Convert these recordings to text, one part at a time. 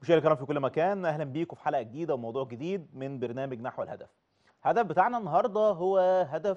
مشاهدينا الكرام في كل مكان اهلا بيكم في حلقه جديده وموضوع جديد من برنامج نحو الهدف. الهدف بتاعنا النهارده هو هدف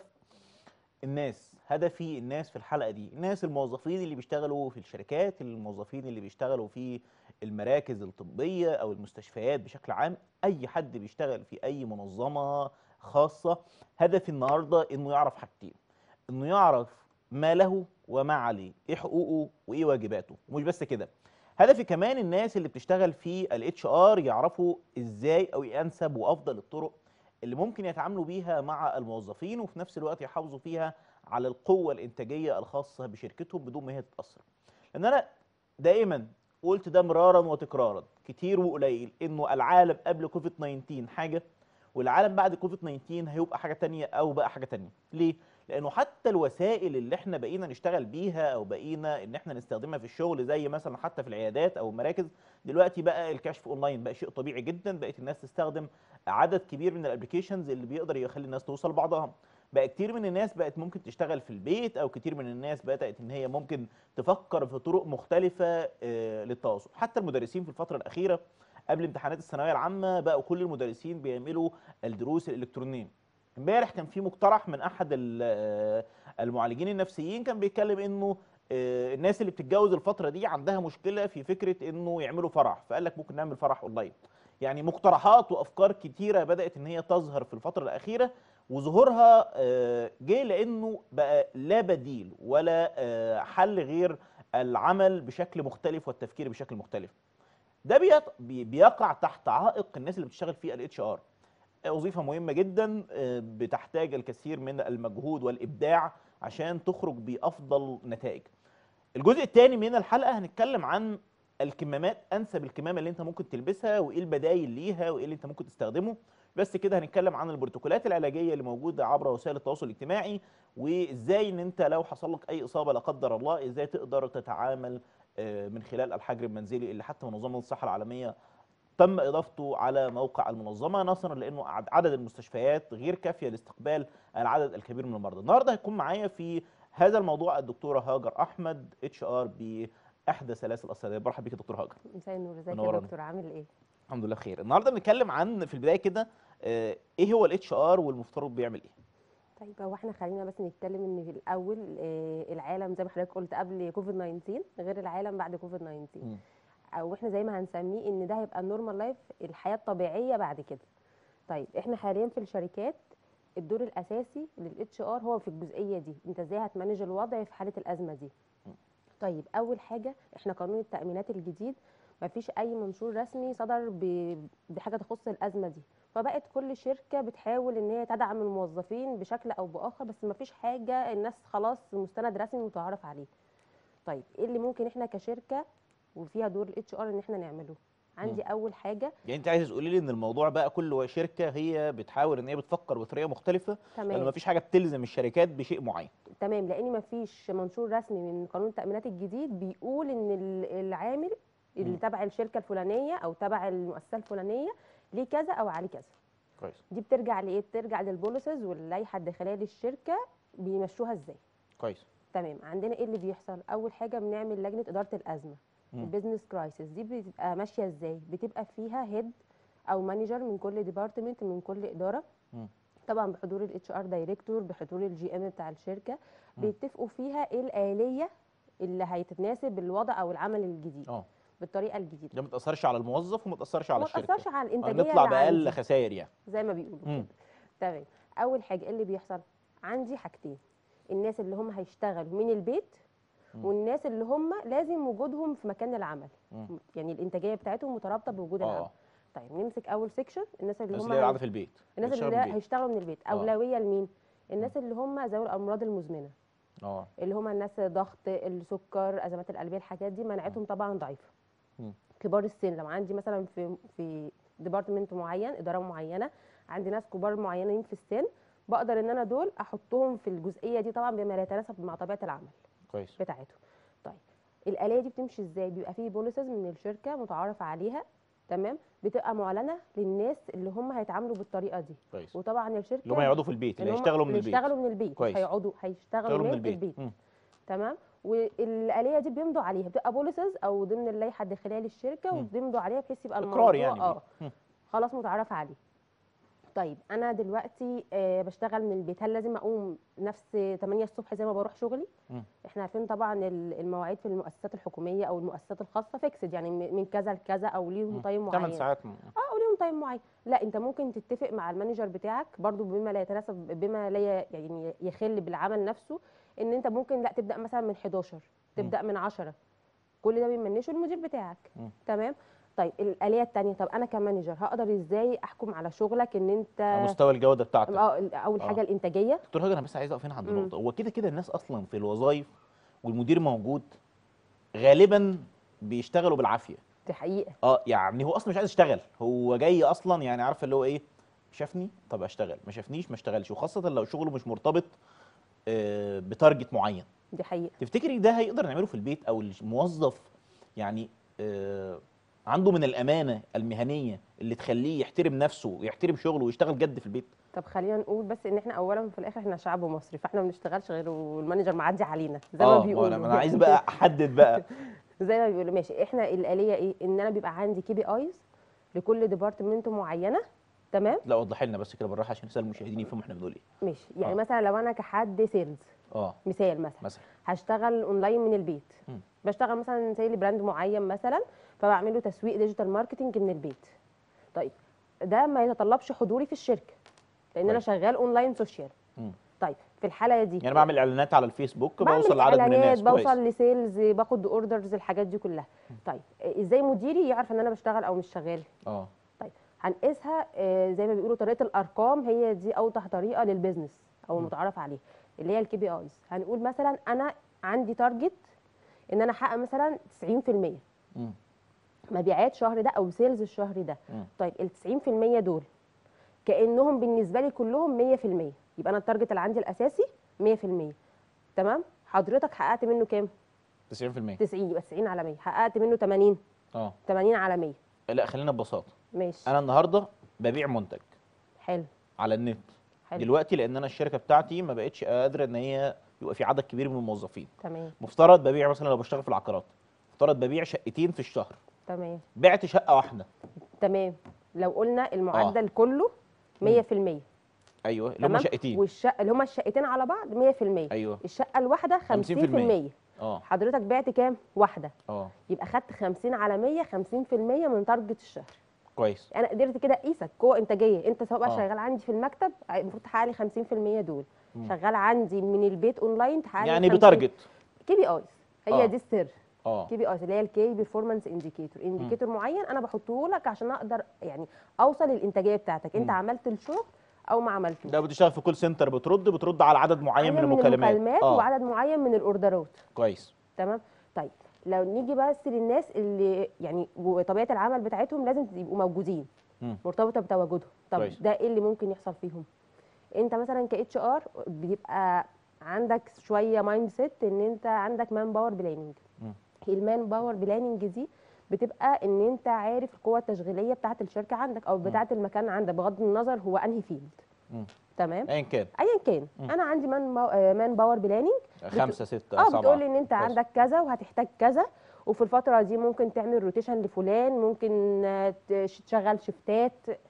الناس، هدفي الناس في الحلقه دي، الناس الموظفين اللي بيشتغلوا في الشركات، الموظفين اللي بيشتغلوا في المراكز الطبيه او المستشفيات بشكل عام، اي حد بيشتغل في اي منظمه خاصه، هدفي النهارده انه يعرف حاجتين، انه يعرف ما له وما عليه، ايه حقوقه وايه واجباته، ومش بس كده، هدفي كمان الناس اللي بتشتغل في الاتش ار يعرفوا ازاي او ايه انسب وافضل الطرق اللي ممكن يتعاملوا بيها مع الموظفين وفي نفس الوقت يحافظوا فيها على القوه الانتاجيه الخاصه بشركتهم بدون ما هي تتاثر. لان انا دائما قلت ده مرارا وتكرارا كتير وقليل انه العالم قبل كوفيد 19 حاجه والعالم بعد كوفيد 19 هيبقى حاجه تانية او بقى حاجه تانية. ليه؟ لانه حتى الوسائل اللي احنا بقينا نشتغل بيها او بقينا ان احنا نستخدمها في الشغل زي مثلا حتى في العيادات او المراكز دلوقتي بقى الكشف اونلاين بقى شيء طبيعي جدا بقت الناس تستخدم عدد كبير من الابلكيشنز اللي بيقدر يخلي الناس توصل لبعضها بقى كتير من الناس بقت ممكن تشتغل في البيت او كتير من الناس بدات ان هي ممكن تفكر في طرق مختلفه آه، للتواصل حتى المدرسين في الفتره الاخيره قبل امتحانات الثانويه العامه بقوا كل المدرسين بيعملوا الدروس الالكترونيه امبارح كان في مقترح من احد ال- آه، المعالجين النفسيين كان بيتكلم انه آه، الناس اللي بتتجوز الفتره دي عندها مشكله في فكره انه يعملوا فرح فقال لك ممكن نعمل فرح اونلاين يعني مقترحات وافكار كتيره بدات ان هي تظهر في الفتره الاخيره وظهورها آه، جه لانه بقى لا بديل ولا آه، حل غير العمل بشكل مختلف والتفكير بشكل مختلف ده بيط- بي- بيقع تحت عائق الناس اللي بتشتغل في الاتش ار وظيفه مهمه جدا آه، بتحتاج الكثير من المجهود والابداع عشان تخرج بافضل نتائج الجزء الثاني من الحلقه هنتكلم عن الكمامات انسب الكمامه اللي انت ممكن تلبسها وايه البدايل ليها وايه اللي انت ممكن تستخدمه بس كده هنتكلم عن البروتوكولات العلاجيه اللي موجوده عبر وسائل التواصل الاجتماعي وازاي ان انت لو حصل لك اي اصابه لا قدر الله ازاي تقدر تتعامل آه، من خلال الحجر المنزلي اللي حتى منظمه الصحه العالميه تم اضافته على موقع المنظمه نظرا لانه عد- عدد المستشفيات غير كافيه لاستقبال العدد الكبير من المرضى. النهارده هيكون معايا في هذا الموضوع الدكتوره هاجر احمد اتش ار باحدى سلاسل الصيدليه. برحب بيك يا دكتوره هاجر. مساء النور ازيك يا منورانا. دكتور عامل ايه؟ الحمد لله بخير. النهارده بنتكلم عن في البدايه كده آه، ايه هو الاتش ار والمفترض بيعمل ايه؟ طيب هو احنا خلينا بس نتكلم ان في الاول آه، العالم زي ما حضرتك قلت قبل كوفيد 19 غير العالم بعد كوفيد 19 مم. او احنا زي ما هنسميه ان ده هيبقى النورمال لايف الحياه الطبيعيه بعد كده. طيب احنا حاليا في الشركات الدور الاساسي للاتش ار هو في الجزئيه دي انت ازاي هتمانج الوضع في حاله الازمه دي. طيب اول حاجه احنا قانون التامينات الجديد مفيش اي منشور رسمي صدر ب- بحاجه تخص الازمه دي فبقت كل شركه بتحاول ان هي تدعم الموظفين بشكل او باخر بس مفيش حاجه الناس خلاص مستند رسمي متعارف عليه طيب ايه اللي ممكن احنا كشركه وفيها دور الاتش ار ان احنا نعمله عندي اول حاجه يعني انت عايز تقولي لي ان الموضوع بقى كل شركه هي بتحاول ان هي بتفكر بطريقه مختلفه لان تمام مفيش حاجه بتلزم الشركات بشيء معين. تمام لان مفيش منشور رسمي من قانون التامينات الجديد بيقول ان ال- العامل اللي مم. تبع الشركه الفلانيه او تبع المؤسسه الفلانيه ليه كذا او عليه كذا كويس دي بترجع لايه بترجع للبوليسز واللائحه الداخليه للشركه بيمشوها ازاي كويس. تمام عندنا ايه اللي بيحصل اول حاجه بنعمل لجنه اداره الازمه مم. البيزنس كرايسيس دي بتبقى ماشيه ازاي بتبقى فيها هيد او مانجر من كل ديبارتمنت من كل اداره مم. طبعا بحضور الاتش ار دايركتور بحضور الجي ام بتاع الشركه مم. بيتفقوا فيها ايه الاليه اللي هيتناسب الوضع او العمل الجديد اه بالطريقه الجديده ده ما تاثرش على الموظف وما تاثرش على ما الشركه. تاثرش على آه، الانتاجيه نطلع اللي باقل عندي خسائر يعني. زي ما بيقولوا مم. كده تمام اول حاجه ايه اللي بيحصل عندي حاجتين الناس اللي هم هيشتغلوا من البيت مم. والناس اللي هم لازم وجودهم في مكان العمل مم. يعني الانتاجيه بتاعتهم مترابطه بوجود العمل اه طيب نمسك اول سيكشن الناس اللي الناس هم اللي هي هي- قاعده في البيت الناس بتشتغل اللي من البيت. هيشتغلوا من البيت آه. اولويه لمين الناس اللي هم ذوي الامراض المزمنه اه اللي هم الناس ضغط السكر ازمات القلبيه الحاجات دي مناعتهم طبعا ضعيفه مم. كبار السن لو عندي مثلا في في ديبارتمنت معين اداره معينه عندي ناس كبار معينين في السن بقدر ان انا دول احطهم في الجزئيه دي طبعا بما لا يتناسب مع طبيعه العمل كويس بتاعتهم طيب الآلية دي بتمشي ازاي بيبقى فيه بوليسز من الشركة متعارف عليها تمام بتبقى معلنة للناس اللي هم هيتعاملوا بالطريقة دي كويس وطبعا الشركة اللي هم يقعدوا في البيت اللي هم هيشتغلوا من اللي البيت يشتغلوا من البيت كويس. مش هيقعدوا هيشتغلوا يشتغلوا من, من البيت, البيت. مم. تمام والآلية دي بيمضوا عليها بتبقى بوليسز او ضمن اللائحة الداخلية للشركة مم. وبيمضوا عليها بحيث يبقى اقرار الموضوع يعني اه بيه. مم. خلاص متعرف عليه طيب انا دلوقتي آه بشتغل من البيت هل لازم اقوم نفس 8 الصبح زي ما بروح شغلي مم. احنا عارفين طبعا ال- المواعيد في المؤسسات الحكوميه او المؤسسات الخاصه فيكسد يعني من من كذا لكذا او ليهم مم. تايم 8 معين ساعات م- اه او ليهم تايم معين لا انت ممكن تتفق مع المانجر بتاعك برضو بما لا يتناسب بما لا ي- يعني يخل بالعمل نفسه ان انت ممكن لا تبدا مثلا من 11 تبدا من 10 كل ده بيمنشه المدير بتاعك مم. تمام طيب الآلية التانية طب أنا كمانجر هقدر إزاي أحكم على شغلك إن أنت على مستوى الجوده بتاعتك اه اول آه. حاجه الانتاجيه دكتور هاجر انا بس عايز اقف هنا عند مم. نقطه هو كده كده الناس اصلا في الوظائف والمدير موجود غالبا بيشتغلوا بالعافيه دي حقيقه اه يعني هو اصلا مش عايز يشتغل هو جاي اصلا يعني عارف اللي هو ايه شافني طب اشتغل ما شافنيش ما اشتغلش وخاصه لو شغله مش مرتبط آه، بتارجت معين دي حقيقه تفتكري ده هيقدر نعمله في البيت او الموظف يعني آه، عنده من الامانه المهنيه اللي تخليه يحترم نفسه ويحترم شغله ويشتغل جد في البيت طب خلينا نقول بس ان احنا اولا في الاخر احنا شعب مصري فاحنا ما بنشتغلش غير والمانجر معدي علينا زي ما اه بيقولوا انا أنا عايز بقى احدد بقى زي ما بيقولوا ماشي احنا الاليه ايه ان انا بيبقى عندي كي بي ايز لكل ديبارتمنت معينه تمام لا وضح لنا بس كده بالراحه عشان نسال المشاهدين يفهموا احنا بنقول ايه ماشي يعني آه. مثلا لو انا كحد سيلز اه مثال مثلا مثلا هشتغل اونلاين من البيت مم. بشتغل مثلا زي براند معين مثلا فبعمل له تسويق ديجيتال ماركتنج من البيت طيب ده ما يتطلبش حضوري في الشركه لان انا كويس. شغال اونلاين سوشيال مم. طيب في الحاله دي يعني بعمل اعلانات على الفيسبوك بعمل بوصل لعدد من إعلانات، الناس كويس بوصل لسيلز باخد اوردرز الحاجات دي كلها طيب ازاي مديري يعرف ان انا بشتغل او مش شغال اه طيب هنقيسها آه، زي ما بيقولوا طريقه الارقام هي دي اوضح طريقه للبيزنس او المتعارف عليه اللي هي الكي بي ايز هنقول مثلا انا عندي تارجت ان انا احقق مثلا 90% مم. مبيعات شهر ده او سيلز الشهر ده مم. طيب ال 90% دول كانهم بالنسبه لي كلهم 100% يبقى انا التارجت اللي عندي الاساسي 100% تمام حضرتك حققت منه كام 90% 90 يبقى 90 على 100 حققت منه 80 اه 80 على 100 لا خلينا ببساطه ماشي انا النهارده ببيع منتج حلو على النت حلو دلوقتي لان انا الشركه بتاعتي ما بقتش قادره ان هي يبقى في عدد كبير من الموظفين تمام مفترض ببيع مثلا لو بشتغل في العقارات مفترض ببيع شقتين في الشهر تمام بعت شقه واحده تمام لو قلنا المعدل كله 100% ايوه اللي هم تمام شقتين والشقه اللي هما الشقتين على بعض 100% ايوه الشقه الواحده 50% 50%. اه حضرتك بعت كام واحده اه يبقى خدت 50 على 100 50% من تارجت الشهر كويس انا قدرت كده اقيسك قوه انتاجيه انت سواء بقى آه. شغال عندي في المكتب المفروض تحقق لي 50% دول مم. شغال عندي من البيت اونلاين تحقق لي يعني 50. بتارجت كي بي ايز هي آه. دي السر اه كي بي ايز اللي هي الكي بيرفورمانس انديكيتور انديكيتور معين انا بحطه لك عشان اقدر يعني اوصل للانتاجيه بتاعتك انت مم. عملت الشغل او ما عملتوش ده بتشتغل في كول سنتر بترد بترد على عدد معين من عدد المكالمات المكالمات اه وعدد معين من الاوردرات كويس تمام طيب لو نيجي بس للناس اللي يعني وطبيعه العمل بتاعتهم لازم يبقوا موجودين مم. مرتبطه بتواجدهم طب كويس. ده ايه اللي ممكن يحصل فيهم انت مثلا كاتش ار بيبقى عندك شويه مايند سيت ان انت عندك مان باور بلاننج مم. المان باور بلاننج دي بتبقى ان انت عارف القوه التشغيليه بتاعه الشركه عندك او بتاعه المكان عندك بغض النظر هو انهي فيلد مم. تمام ايا كان ايا كان مم. انا عندي مان مان باور بلاننج خمسه سته اه سبعه بتقول لي ان انت كويس. عندك كذا وهتحتاج كذا وفي الفتره دي ممكن تعمل روتيشن لفلان ممكن آه، تش- تشغل شفتات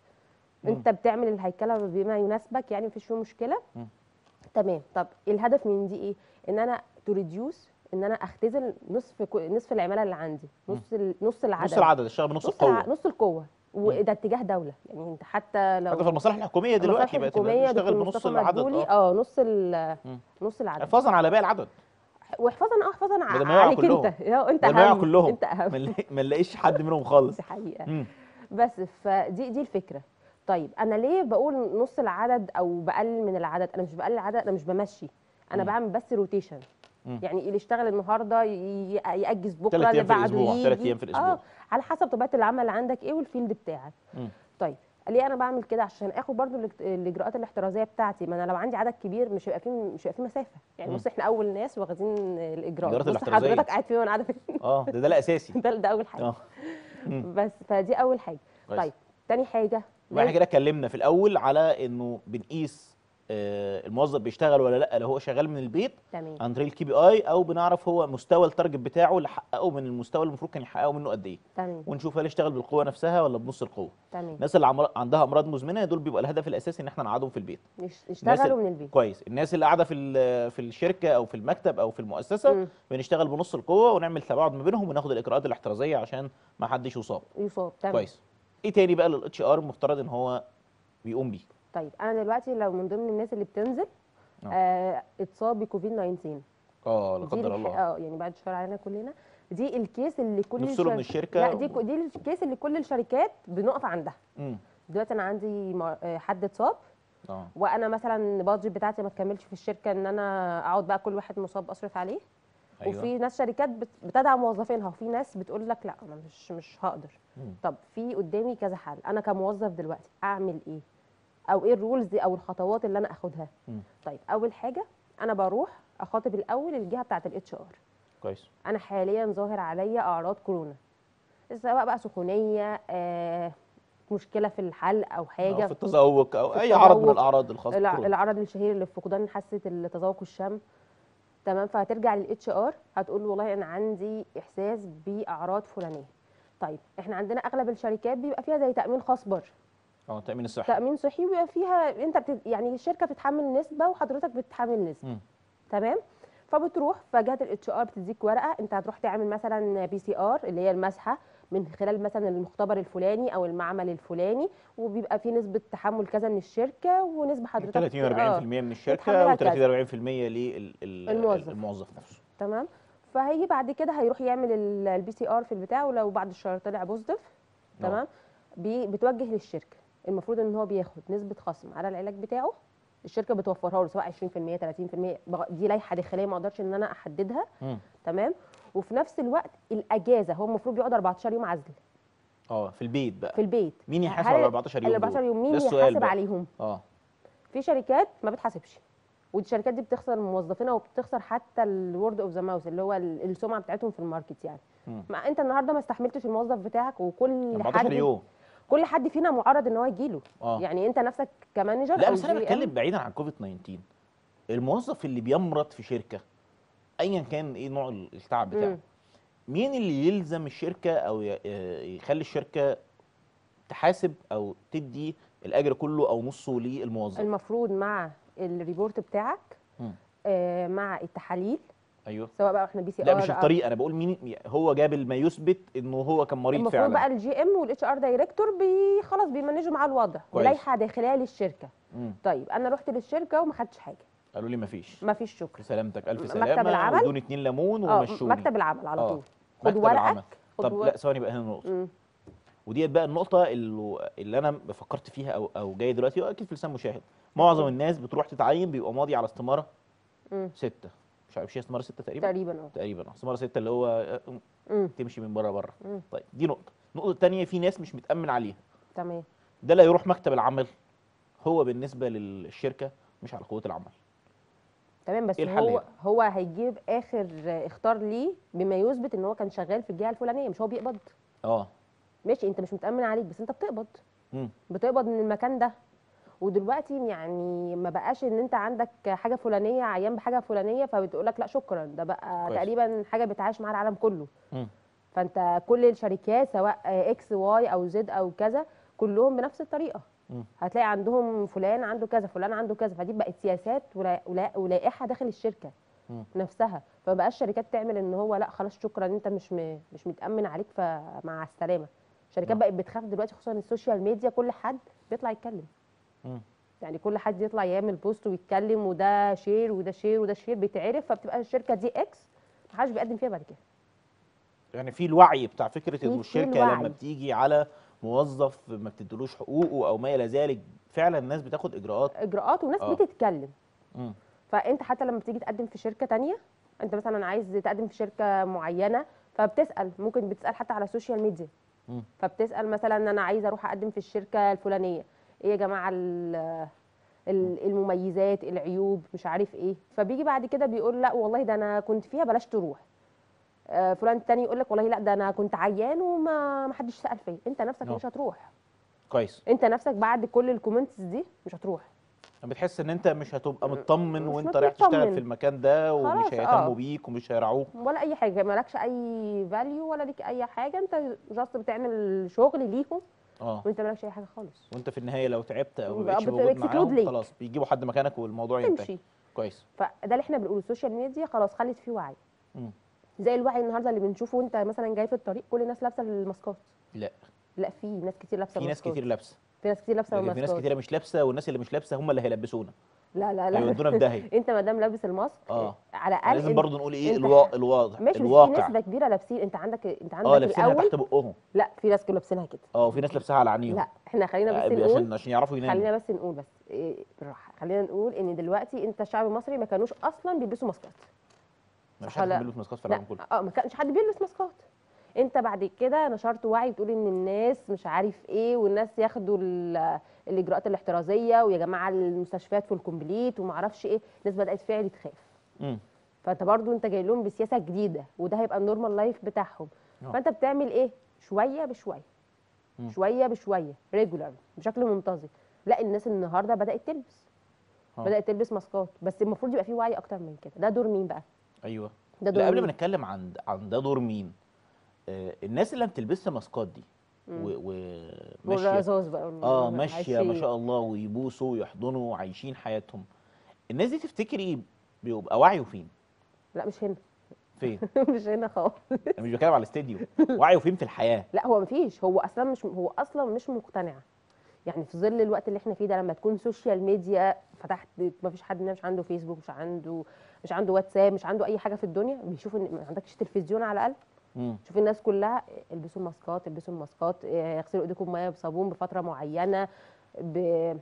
مم. انت بتعمل الهيكله بما يناسبك يعني مفيش فيه مشكله مم. تمام طب الهدف من دي ايه ان انا تريديوس ان انا اختزل نصف كو- نصف العماله اللي عندي نص ال- نص العدد نص العدد اشتغل بنص نص القوه الع- نص القوه وده اتجاه دوله يعني انت حتى لو حتى في المصالح الحكوميه دلوقتي المصالح بقت الحكوميه بتشتغل دكتور بنص مصطفى العدد مدبولي اه اه نص ال- مم. نص العدد حفاظا على باقي العدد وحفاظا اه حفاظا ع- بدل ما يقعوا عليك كلهم. انت يا انت بدل ما يقعوا اهم كلهم انت ما اهم نلاقي- ما نلاقيش حد منهم خالص دي حقيقه مم. بس فدي دي الفكره طيب انا ليه بقول نص العدد او بقلل من العدد انا مش بقلل العدد انا مش بمشي انا مم. بعمل بس روتيشن مم. يعني اللي يشتغل النهارده ي- ياجز بكره تلات اللي أيام في بعده الأسبوع، يجي تلات أيام في الأسبوع. اه على حسب طبيعه العمل اللي عندك ايه والفيلد بتاعك مم. طيب ليه انا بعمل كده عشان اخد برضو الاجت- الاجراءات الاحترازيه بتاعتي ما انا لو عندي عدد كبير مش هيبقى فيه مش هيبقى فيه مسافه يعني مم. بص احنا اول ناس واخدين الاجراءات الإجراءات بص الاحترازية. حضرتك قاعد فين وانا قاعده فين اه ده ده الاساسي ده ده اول حاجه اه مم. بس فدي اول حاجه كويس. طيب تاني حاجه يبقى احنا لازم- كده اتكلمنا في الاول على انه بنقيس آه، الموظف بيشتغل ولا لا لو هو شغال من البيت تمام عن طريق الكي بي اي او بنعرف هو مستوى التارجت بتاعه اللي حققه من المستوى اللي المفروض كان يحققه منه قد ايه تمام ونشوف هل اشتغل بالقوه نفسها ولا بنص القوه تمام الناس اللي عمر- عندها امراض مزمنه دول بيبقى الهدف الاساسي ان احنا نقعدهم في البيت يش- الناس يشتغلوا ال- من البيت كويس الناس اللي قاعده في ال- في الشركه او في المكتب او في المؤسسه مم. بنشتغل بنص القوه ونعمل تباعد ما بينهم وناخد الاجراءات الاحترازيه عشان ما حدش يصاب يصاب تمام كويس ايه تاني بقى للاتش ار المفترض ان هو بيقوم بيه طيب انا دلوقتي لو من ضمن الناس اللي بتنزل آه. آه اتصاب بكوفيد 19 اه لا دي قدر الح- الله اه يعني بعد الشر علينا كلنا دي الكيس اللي كل نفصله من الشر- الشركة لا دي و- دي الكيس اللي كل الشركات بنقف عندها امم دلوقتي انا عندي مر- آه، حد اتصاب اه وانا مثلا البادجت بتاعتي ما تكملش في الشركه ان انا اقعد بقى كل واحد مصاب اصرف عليه ايوه وفي ناس شركات بت- بتدعم موظفينها وفي ناس بتقول لك لا انا مش مش هقدر مم. طب في قدامي كذا حل انا كموظف دلوقتي اعمل ايه او ايه الرولز دي او الخطوات اللي انا اخدها مم. طيب اول حاجه انا بروح اخاطب الاول الجهه بتاعه الاتش ار كويس انا حاليا ظاهر عليا اعراض كورونا سواء بقى سخونيه آه مشكله في الحلق او أو حاجه في التذوق او في اي عرض من التذوق. الاعراض الخاصه الع- بالكورونا. العرض الشهير اللي في فقدان حاسه التذوق والشم تمام فهترجع للاتش ار هتقول له والله انا عندي احساس باعراض فلانيه طيب احنا عندنا اغلب الشركات بيبقى فيها زي تامين خاص بر اه تامين الصحي تامين صحي وبيبقى فيها انت بتد... يعني الشركه بتتحمل نسبه وحضرتك بتتحمل نسبه مم. تمام فبتروح فجهه الاتش ار بتديك ورقه انت هتروح تعمل مثلا بي سي ار اللي هي المسحه من خلال مثلا المختبر الفلاني او المعمل الفلاني وبيبقى في نسبه تحمل كذا من الشركه ونسبه حضرتك 30 و 40% آه. من الشركه بتحملها و30 كذا. 40% للموظف الموظف. الموظف نفسه تمام فهيجي بعد كده هيروح يعمل البي سي ار في البتاع ولو بعد الشهر طلع بوزيتيف آه. تمام بي بتوجه للشركه المفروض ان هو بياخد نسبه خصم على العلاج بتاعه الشركه بتوفرها له سواء 20% 30% بغ- دي لائحه داخليه ما اقدرش ان انا احددها مم. تمام وفي نفس الوقت الاجازه هو المفروض بيقعد 14 يوم عزل اه في البيت بقى في البيت مين يحاسب هل على 14 يوم ال 14 دول؟ يوم مين ده السؤال يحاسب بقى. عليهم اه في شركات ما بتحاسبش ودي الشركات دي بتخسر موظفينها وبتخسر حتى الورد اوف ذا ماوث اللي هو ال- السمعه بتاعتهم في الماركت يعني مم. ما انت النهارده ما استحملتش الموظف بتاعك وكل 14 حد يوم كل حد فينا معرض ان هو يجيله اه يعني انت نفسك كمانجر لا أو بس انا GM بتكلم بعيدا عن كوفيد 19 الموظف اللي بيمرض في شركه ايا كان ايه نوع التعب بتاعه مم. مين اللي يلزم الشركه او ي- آه، يخلي الشركه تحاسب او تدي الاجر كله او نصه للموظف المفروض مع الريبورت بتاعك مم. آه مع التحاليل ايوه سواء بقى احنا بي سي ار لا مش الطريقه انا بقول مين هو جاب ما يثبت انه هو كان مريض المفروض فعلا بقى الجي ام والاتش ار دايركتور بي خلاص بيمانجوا معاه الوضع كويس. ولائحه داخليه للشركه مم. طيب انا رحت للشركه وما خدتش حاجه قالوا لي ما فيش ما فيش شكر سلامتك الف مكتب سلامه العمل. ودوني اتنين ليمون اه ومشوني مكتب العمل على آه. طول خد مكتب العمل. ورقك خد طب ورق- لا ثواني بقى هنا نقطه مم. وديت بقى النقطة اللي, اللي أنا فكرت فيها أو أو جاي دلوقتي وأكيد في لسان مشاهد معظم الناس بتروح تتعين بيبقى ماضي على استمارة مم. ستة مش عارف شيء استمارة ستة تقريبا تقريبا اه تقريبا استمارة ستة اللي هو آه، مم. تمشي من بره بره مم. طيب دي نقطة النقطة التانية في ناس مش متأمن عليها تمام ده لا يروح مكتب العمل هو بالنسبة للشركة مش على قوة العمل تمام بس إيه الحل هو هنا؟ هو هيجيب اخر اختار ليه بما يثبت ان هو كان شغال في الجهه الفلانيه مش هو بيقبض اه ماشي انت مش متامن عليك بس انت بتقبض مم. بتقبض من المكان ده ودلوقتي يعني ما بقاش ان انت عندك حاجه فلانيه عيان بحاجه فلانيه فبتقول لك لا شكرا ده بقى كويس. تقريبا حاجه بتعاش مع العالم كله مم. فانت كل الشركات سواء اكس واي او زد او كذا كلهم بنفس الطريقه مم. هتلاقي عندهم فلان عنده كذا فلان عنده كذا فدي بقت سياسات ولا- ولا- ولائحه داخل الشركه مم. نفسها فبقى الشركات تعمل ان هو لا خلاص شكرا انت مش م... مش متامن عليك فمع السلامه الشركات نعم. بقت بتخاف دلوقتي خصوصا السوشيال ميديا كل حد بيطلع يتكلم مم. يعني كل حد يطلع يعمل بوست ويتكلم وده شير وده شير وده شير بيتعرف فبتبقى الشركه دي اكس محدش بيقدم فيها بعد كده يعني في الوعي بتاع فكرة في- إنه في الشركة لما الوعي. بتيجي على موظف ما بتديلوش حقوقه أو ما إلى ذلك فعلا الناس بتاخد إجراءات اجراءات وناس آه. بتتكلم مم. فانت حتى لما بتيجي تقدم في شركه تانية انت مثلا عايز تقدم في شركه معينه فبتسال ممكن بتسال حتى على السوشيال ميديا مم. فبتسال مثلا انا عايزه اروح اقدم في الشركه الفلانيه ايه يا جماعه ال- ال- المميزات العيوب مش عارف ايه فبيجي بعد كده بيقول لا والله ده انا كنت فيها بلاش تروح آه، فلان التاني يقول لك والله لا ده انا كنت عيان وما ما حدش سال فيا انت نفسك آه. مش هتروح كويس انت نفسك بعد كل الكومنتس دي مش هتروح بتحس ان انت مش هتبقى مطمن مش وانت رايح تشتغل مطمن. في المكان ده ومش خلاص، هيهتموا آه. بيك ومش هيراعوك ولا اي حاجه مالكش اي فاليو ولا ليك اي حاجه انت جاست بتعمل شغل ليهم اه وانت مالكش اي حاجه خالص وانت في النهايه لو تعبت او ما يبقى بقتش بت- موجود exclude معاهم ليك. خلاص بيجيبوا حد مكانك والموضوع ينتهي تمشي كويس فده اللي احنا بنقوله السوشيال ميديا خلاص خلت فيه وعي مم. زي الوعي النهارده اللي بنشوفه وانت مثلا جاي في الطريق كل الناس لابسه الماسكات لا لا في ناس كتير لابسه في ناس الماسكات. كتير لابسه في ناس كتير لابسه لكن في ناس الماسكات كتيره مش لابسه والناس اللي مش لابسه هم اللي هيلبسونا لا لا لا هيودونا في داهيه انت ما دام لابس الماسك اه على الاقل لازم انت- برضو نقول ايه انت الوا... الواضح ماشي بس في الواقع نسبه كبيره لابسين انت عندك انت عندك اه لابسينها الاول تحت بقهم لا في ناس كانوا لابسينها كده اه وفي ناس لابسها على عينيهم لا احنا خلينا بس آه، نقول عشان عشان يعرفوا يناموا خلينا بس نقول بس إيه بالراحه خلينا نقول ان دلوقتي انت الشعب المصري ما كانوش اصلا بيلبسوا ماسكات مفيش صح حد ولا- بيلبس ماسكات في لا العالم كله اه ما كانش حد بيلبس ماسكات انت بعد كده نشرت وعي بتقول ان الناس مش عارف ايه والناس ياخدوا ال- الاجراءات الاحترازيه ويا جماعه المستشفيات في الكومبليت وما اعرفش ايه الناس بدات فعلا تخاف مم. فانت برضو انت جاي لهم بسياسه جديده وده هيبقى النورمال لايف بتاعهم آه. فانت بتعمل ايه شويه بشويه مم. شويه بشويه ريجولار بشكل منتظم لا الناس النهارده بدات تلبس آه. بدات تلبس ماسكات بس المفروض يبقى في وعي اكتر من كده ده دور مين بقى ايوه ده دور لا قبل ما مين؟ نتكلم عن عن ده دور مين آه الناس اللي ما بتلبسش ماسكات دي و... و... ماشيه والرذاذ بقى اه ماشيه ما عايشين. شاء الله ويبوسوا ويحضنوا وعايشين حياتهم الناس دي تفتكري بيبقى وعيه فين لا مش هنا فين مش هنا خالص انا مش بتكلم على الاستديو وعيه فين في الحياه لا هو مفيش هو اصلا مش هو اصلا مش مقتنع يعني في ظل الوقت اللي احنا فيه ده لما تكون سوشيال ميديا فتحت مفيش حد مش عنده فيسبوك مش عنده مش عنده واتساب مش عنده اي حاجه في الدنيا بيشوف ان ما عندكش تلفزيون على الاقل مم. شوف الناس كلها البسوا الماسكات البسوا الماسكات اه، اغسلوا ايديكم ميه بصابون بفتره معينه ب...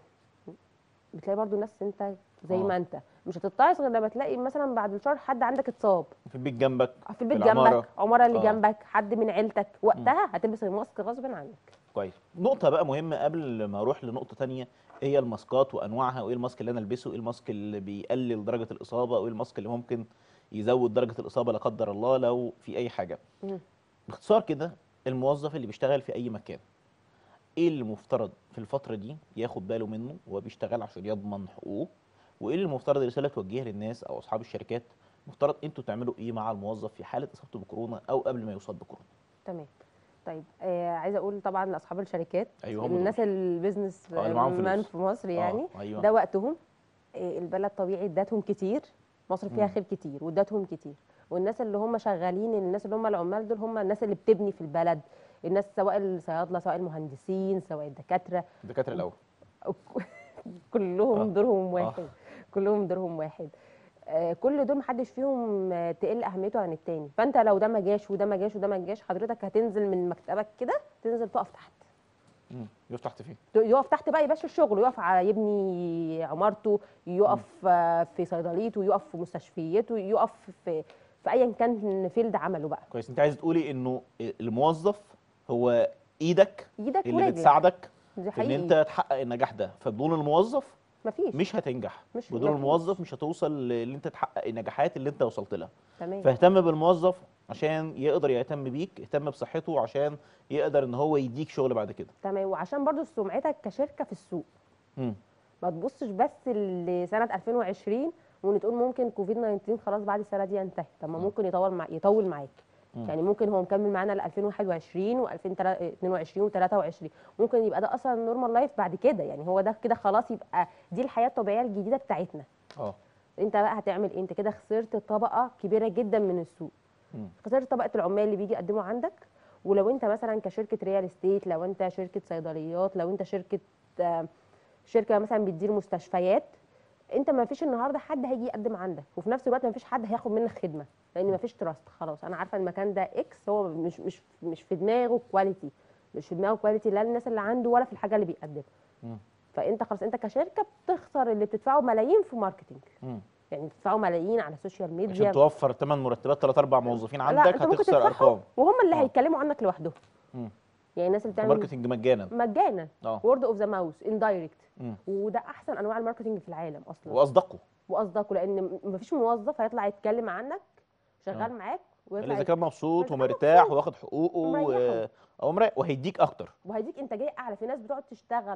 بتلاقي برضو الناس انت زي آه. ما انت مش هتتعظ غير لما تلاقي مثلا بعد الشهر حد عندك اتصاب في البيت جنبك في البيت العمارة. جنبك عماره اللي آه. جنبك حد من عيلتك وقتها هتلبس الماسك غصب عنك كويس نقطة بقى مهمة قبل ما اروح لنقطة تانية ايه هي الماسكات وانواعها وايه الماسك اللي انا البسه ايه الماسك اللي بيقلل درجة الاصابة وايه الماسك اللي ممكن يزود درجة الاصابة لا قدر الله لو في اي حاجة مم. باختصار كده الموظف اللي بيشتغل في اي مكان ايه اللي المفترض في الفترة دي ياخد باله منه وهو بيشتغل عشان يضمن حقوقه وايه اللي المفترض الرسالة توجهها للناس او اصحاب الشركات مفترض انتوا تعملوا ايه مع الموظف في حالة اصابته بكورونا او قبل ما يصاب بكورونا تمام طيب آه عايزه اقول طبعا لاصحاب الشركات ايوه هم دول. الناس البيزنس آه، اللي معاهم مان فلوس. في مصر يعني آه، ايوه ده وقتهم آه البلد طبيعي اداتهم كتير مصر فيها مم. خير كتير واداتهم كتير والناس اللي هم شغالين الناس اللي هم العمال دول هم الناس اللي بتبني في البلد الناس سواء الصيادله سواء المهندسين سواء الدكاتره الدكاترة الاول كلهم آه. دورهم آه. واحد كلهم دورهم واحد آه، كل دول محدش فيهم آه، تقل اهميته عن التاني فانت لو ده ما جاش وده ما جاش وده ما جاش حضرتك هتنزل من مكتبك كده تنزل تقف تحت مم. يفتح تحت فين يقف تحت بقى يباشر شغله يقف على يبني عمارته يقف آه، في صيدليته يقف في مستشفيته يقف في في ايا كان فيلد عمله بقى كويس انت عايز تقولي انه الموظف هو ايدك ايدك اللي ورجلك بتساعدك دي في ان حقيقي انت تحقق النجاح ده فبدون الموظف مفيش مش هتنجح مش- بدون مفيش. الموظف مش هتوصل اللي انت تحقق النجاحات اللي انت وصلت لها تمام فاهتم بالموظف عشان يقدر يهتم بيك اهتم بصحته عشان يقدر ان هو يديك شغل بعد كده تمام وعشان برضو سمعتك كشركه في السوق مم. ما تبصش بس لسنه 2020 وتقول ممكن كوفيد 19 خلاص بعد السنه دي ينتهي طب ما مم. ممكن يطول مع يطول معاك مم. يعني ممكن هو مكمل معانا ل 2021 و2022 و23 ممكن يبقى ده اصلا نورمال لايف بعد كده يعني هو ده كده خلاص يبقى دي الحياه الطبيعيه الجديده بتاعتنا اه انت بقى هتعمل ايه انت كده خسرت طبقه كبيره جدا من السوق مم. خسرت طبقه العمال اللي بيجي يقدموا عندك ولو انت مثلا كشركه ريال استيت لو انت شركه صيدليات لو انت شركه آه، شركه مثلا بتدير مستشفيات انت ما فيش النهارده حد هيجي يقدم عندك وفي نفس الوقت ما فيش حد هياخد منك خدمه لان ما فيش تراست خلاص انا عارفه المكان ده اكس هو مش مش مش في دماغه كواليتي مش في دماغه كواليتي لا الناس اللي عنده ولا في الحاجه اللي بيقدمها مم. فانت خلاص انت كشركه بتخسر اللي بتدفعه ملايين في ماركتنج مم. يعني بتدفعوا ملايين على السوشيال عشان ميديا توفر ثمان مرتبات ثلاث اربع موظفين لا، عندك انت ممكن هتخسر تدفعهم ارقام وهم اللي آه. هيتكلموا عنك لوحدهم مم. يعني الناس اللي بتعمل ماركتنج مجانا مجانا اه وورد اوف ذا ماوس اندايركت مم. وده احسن انواع الماركتنج في العالم اصلا واصدقوا واصدقوا لان م- مفيش موظف هيطلع يتكلم عنك شغال آه. معاك الا ويطلع اذا كان مبسوط إذا كان ومرتاح مبسوط واخد حقوقه و... ومريحه. او مريح وهيديك اكتر وهيديك انتاجيه اعلى في ناس بتقعد تشتغل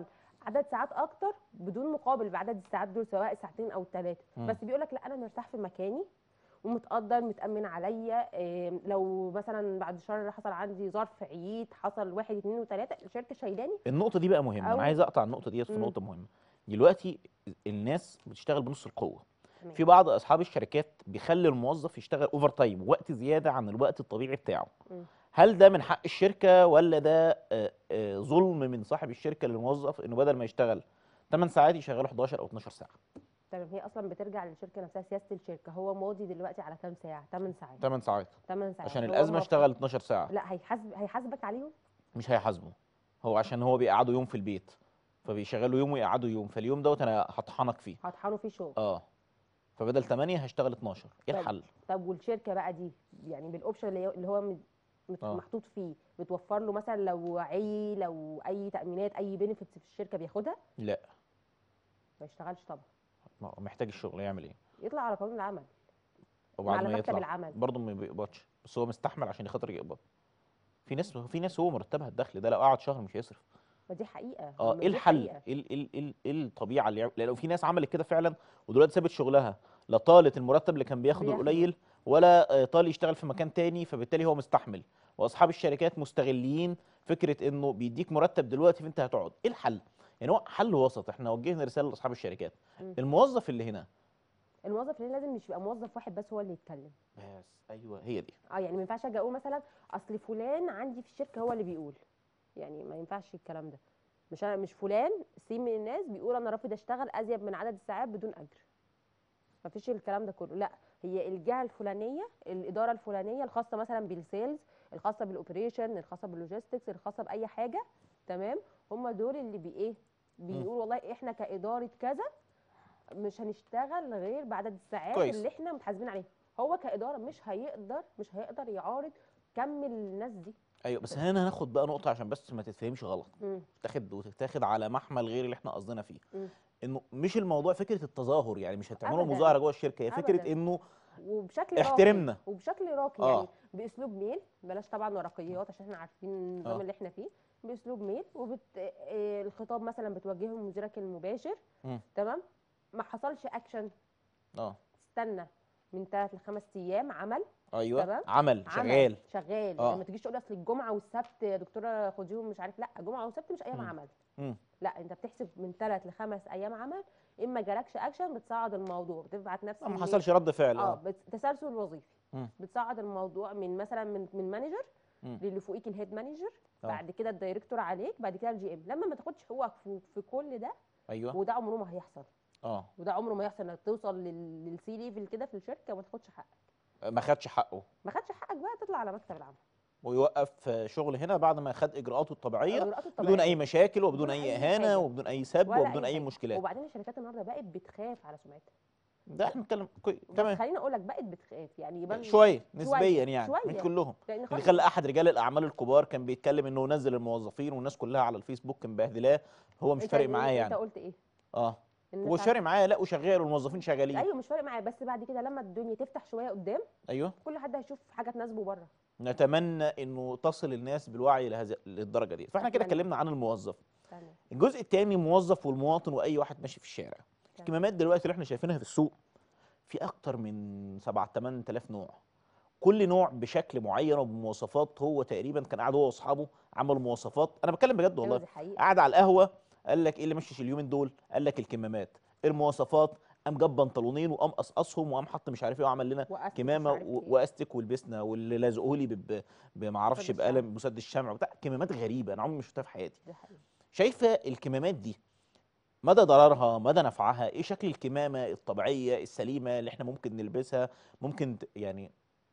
عدد ساعات اكتر بدون مقابل بعدد الساعات دول سواء ساعتين او ثلاثه مم. بس بيقول لك لا انا مرتاح في مكاني ومتقدر متامن عليا إيه، لو مثلا بعد شهر حصل عندي ظرف عييت حصل واحد اتنين وتلاته الشركه شايلاني النقطه دي بقى مهمه انا أو- عايز اقطع النقطه ديت في مم. نقطه مهمه دلوقتي الناس بتشتغل بنص القوه تمام. في بعض اصحاب الشركات بيخلي الموظف يشتغل اوفر تايم وقت زياده عن الوقت الطبيعي بتاعه مم. هل ده من حق الشركه ولا ده آه، آه، ظلم من صاحب الشركه للموظف انه بدل ما يشتغل 8 ساعات يشغله 11 او 12 ساعه تمام هي اصلا بترجع للشركه نفسها سياسه الشركه هو ماضي دلوقتي على كام ساعه 8 ساعات 8 ساعات 8 ساعات عشان هو الازمه المفروض- اشتغل 12 ساعه لا هيحاسب هيحاسبك عليهم مش هيحاسبه هو عشان هو بيقعدوا يوم في البيت فبيشغلوا يوم ويقعدوا يوم فاليوم دوت انا هطحنك فيه هطحنوا فيه شغل اه فبدل 8 هشتغل 12 ايه طب الحل طب والشركه بقى دي يعني بالاوبشن اللي هو- اللي هو مت- مت- آه. محطوط فيه بتوفر له مثلا لو عي لو اي تامينات اي بنفيتس في الشركه بياخدها لا ما يشتغلش طبعا ما هو محتاج الشغل يعمل ايه يطلع على قانون العمل وبعد على ما مكتب يطلع العمل. برضه ما بيقبضش بس هو مستحمل عشان خاطر يقبض في ناس في ناس هو مرتبها الدخل ده لو قعد شهر مش هيصرف ما دي حقيقه اه ما ايه دي الحل حقيقة. ايه ال- ايه ال- ايه ال- ايه الطبيعه اللي يعمل لو في ناس عملت كده فعلا ودلوقتي سابت شغلها لا طالت المرتب اللي كان بياخده بياخده. القليل ولا آه، طال يشتغل في مكان تاني فبالتالي هو مستحمل واصحاب الشركات مستغلين فكره انه بيديك مرتب دلوقتي فانت هتقعد ايه الحل يعني هو حل وسط احنا وجهنا رساله لاصحاب الشركات مم. الموظف اللي هنا الموظف اللي لازم مش يبقى موظف واحد بس هو اللي يتكلم بس ايوه هي دي اه يعني ما ينفعش اجي اقول مثلا اصل فلان عندي في الشركه هو اللي بيقول يعني ما ينفعش الكلام ده مش انا مش فلان سي من الناس بيقول انا رافض اشتغل ازيد من عدد الساعات بدون اجر ما فيش الكلام ده كله لا هي الجهه الفلانيه الاداره الفلانيه الخاصه مثلا بالسيلز الخاصه بالاوبريشن الخاصه باللوجيستكس الخاصه باي حاجه تمام هم دول اللي بي ايه بيقولوا والله احنا كاداره كذا مش هنشتغل غير بعدد الساعات كويس. اللي احنا متحاسبين عليها هو كاداره مش هيقدر مش هيقدر يعارض كم الناس دي ايوه بس هنا هناخد بقى نقطه عشان بس ما تتفهمش غلط مم. تاخد وتتاخد على محمل غير اللي احنا قصدنا فيه مم. انه مش الموضوع فكره التظاهر يعني مش هتعملوا أبداً. مظاهره جوه الشركه هي فكره أبداً. انه وبشكل راقي احترمنا. وبشكل راقي آه. يعني باسلوب ميل بلاش طبعا ورقيات عشان احنا عارفين النظام آه. اللي احنا فيه باسلوب ميل وبت... آه، الخطاب مثلا بتوجهه لمديرك المباشر مم. تمام ما حصلش اكشن اه تستنى من ثلاث لخمس ايام عمل ايوه تمام. عمل عمل شغال شغال آه. يعني ما تجيش تقول اصل الجمعه والسبت يا دكتوره خديهم مش عارف لا الجمعه والسبت مش ايام مم. عمل مم. لا انت بتحسب من ثلاث لخمس ايام عمل اما جالكش اكشن بتصعد الموضوع بتبعت نفس ما الميل. حصلش رد فعل اه اه بت- تسلسل وظيفي مم. بتصعد الموضوع من مثلا من من مانجر مم. للي فوقيك الهيد مانجر آه. بعد كده الدايركتور عليك بعد كده الجي ام لما ما تاخدش حقوقك في, في كل ده ايوه وده عمره ما هيحصل اه وده عمره ما يحصل انك توصل لل- للسي ليفل كده في الشركه وما تاخدش حقك ما خدش حقه ما خدش حقك بقى تطلع على مكتب العمل ويوقف آه، شغل هنا بعد ما خد اجراءاته الطبيعيه الإجراءات بدون الطبيعية. اي مشاكل وبدون بدون اي أي اهانه حاجة. وبدون اي سب ولا وبدون اي حاجة. مشكلات وبعدين الشركات النهارده بقت بتخاف على سمعتها ده احنا بنتكلم كويس بس تمام خليني اقول لك بقت بتخاف يعني يبان شويه نسبيا يعني شوية. مش كلهم لان اللي خلاص خلى احد رجال الاعمال الكبار كان بيتكلم انه نزل الموظفين والناس كلها على الفيسبوك كان بهدلاه هو مش انت- فارق معاه انت يعني قلت ايه اه الناس هو مش عارفة- فارق معاه لا وشغال والموظفين شغالين ايوه مش فارق معايا بس بعد كده لما الدنيا تفتح شويه قدام ايوه كل حد هيشوف حاجه تناسبه بره نتمنى انه تصل الناس بالوعي لهذه للدرجه دي فاحنا كده أتمنى. اتكلمنا عن الموظف تمام الجزء الثاني موظف والمواطن واي واحد ماشي في الشارع الكمامات دلوقتي اللي احنا شايفينها في السوق في اكتر من 7 8000 نوع كل نوع بشكل معين وبمواصفات هو تقريبا كان قاعد هو واصحابه عملوا مواصفات انا بتكلم بجد ايوه والله دي حقيقه قاعد على القهوه قال لك ايه اللي مشيش اليومين دول قال لك الكمامات المواصفات قام جاب بنطلونين وقام قصقصهم وقام حط مش عارف ايه وعمل لنا وأستك مش كمامه عارف و- إيه. واستك ولبسنا واللي لازقوا لي ب- ب- بمعرفش مسدس بقلم شمع. مسدس شمع وبتاع كمامات غريبه انا عمري ما شفتها في حياتي دي حقيقه شايفه الكمامات دي مدى ضررها مدى نفعها ايه شكل الكمامه الطبيعيه السليمه اللي احنا ممكن نلبسها ممكن ت- يعني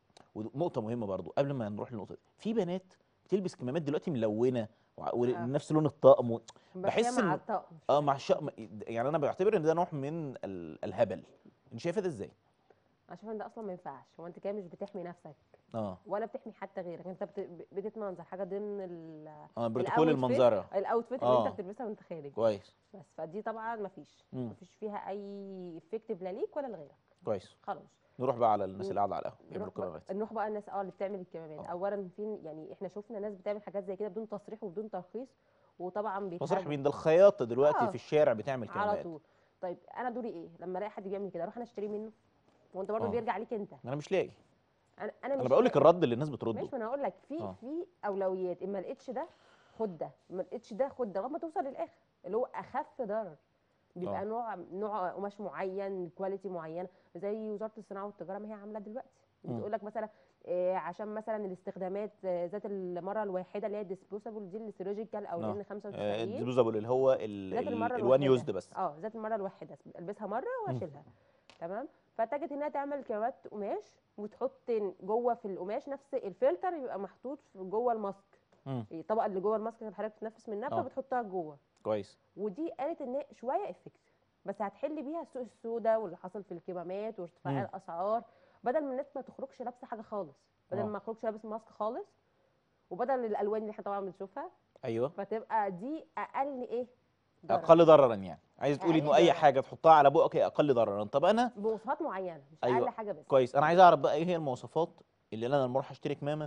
ونقطه مهمه برضو قبل ما نروح للنقطه دي في بنات بتلبس كمامات دلوقتي ملونه وع- ونفس لون الطقم و... بس بحس هي مع إن- الطقم اه مع الش... يعني انا بعتبر ان ده نوع من ال... الهبل انت شايفه ده ازاي انا شايفه ان ده اصلا ما ينفعش هو انت كده مش بتحمي نفسك اه ولا بتحمي حتى غيرك انت بت... بتتمنظر حاجه ضمن ال... اه بروتوكول الأوتفيت- المنظره الاوتفيت اللي آه. انت بتلبسها وانت خارج كويس بس فدي طبعا ما فيش مم. ما فيش فيها اي افكتيف لا ليك ولا لغيرك كويس خلاص نروح بقى على الناس اللي قاعده على القهوه بيعملوا نروح بقى, كمامات نروح بقى الناس اه اللي بتعمل الكمامات آه. اولا في يعني احنا شفنا ناس بتعمل حاجات زي كده بدون تصريح وبدون ترخيص وطبعا تصريح بيتهاجم مين ده الخياطه دلوقتي آه. في الشارع بتعمل على كلمات طول طيب انا دوري ايه لما الاقي حد بيعمل كده اروح انا اشتري منه وانت برضه آه. بيرجع ليك انت انا مش لاقي انا انا انا مش بقول لك لاقي. الرد اللي الناس بترده ماشي ما انا هقول لك في آه. في اولويات اما لقيتش ده خد ده ما لقيتش ده خد ده لغايه ما توصل للاخر اللي هو اخف ضرر بيبقى آه. نوع نوع قماش معين كواليتي معينه زي وزاره الصناعه والتجاره ما هي عامله دلوقتي مم. بتقول لك مثلا آه، عشان مثلا الاستخدامات آه، ذات المره الواحده اللي هي الديسبوسابل دي السيرولوجيكال او آه. الان 95 الديسبوزابل اللي هو ذات المره الوان الواحده يوزد بس اه ذات المره الواحده البسها مره واشيلها تمام فاتجت انها تعمل كمامات قماش وتحط جوه في القماش نفس الفلتر يبقى محطوط في جوه الماسك مم. الطبقه اللي جوه الماسك اللي حضرتك بتتنفس منها آه. فبتحطها جوه كويس ودي قالت ان هي شويه افكتيف بس هتحل بيها السوق السوداء واللي حصل في الكمامات وارتفاع مم. الاسعار بدل ما الناس ما تخرجش لابسه حاجه خالص بدل آه. ما تخرجش لابس ماسك خالص وبدل الالوان اللي احنا طبعا بنشوفها ايوه فتبقى دي اقل ايه ضرر. اقل ضررا يعني عايز تقولي أقل انه اي ضرر. حاجه تحطها على بقك هي اقل ضررا طب انا بمواصفات معينه مش أيوة. اقل حاجه بس كويس انا عايز اعرف بقى ايه هي المواصفات اللي انا لما اروح اشتري كمامه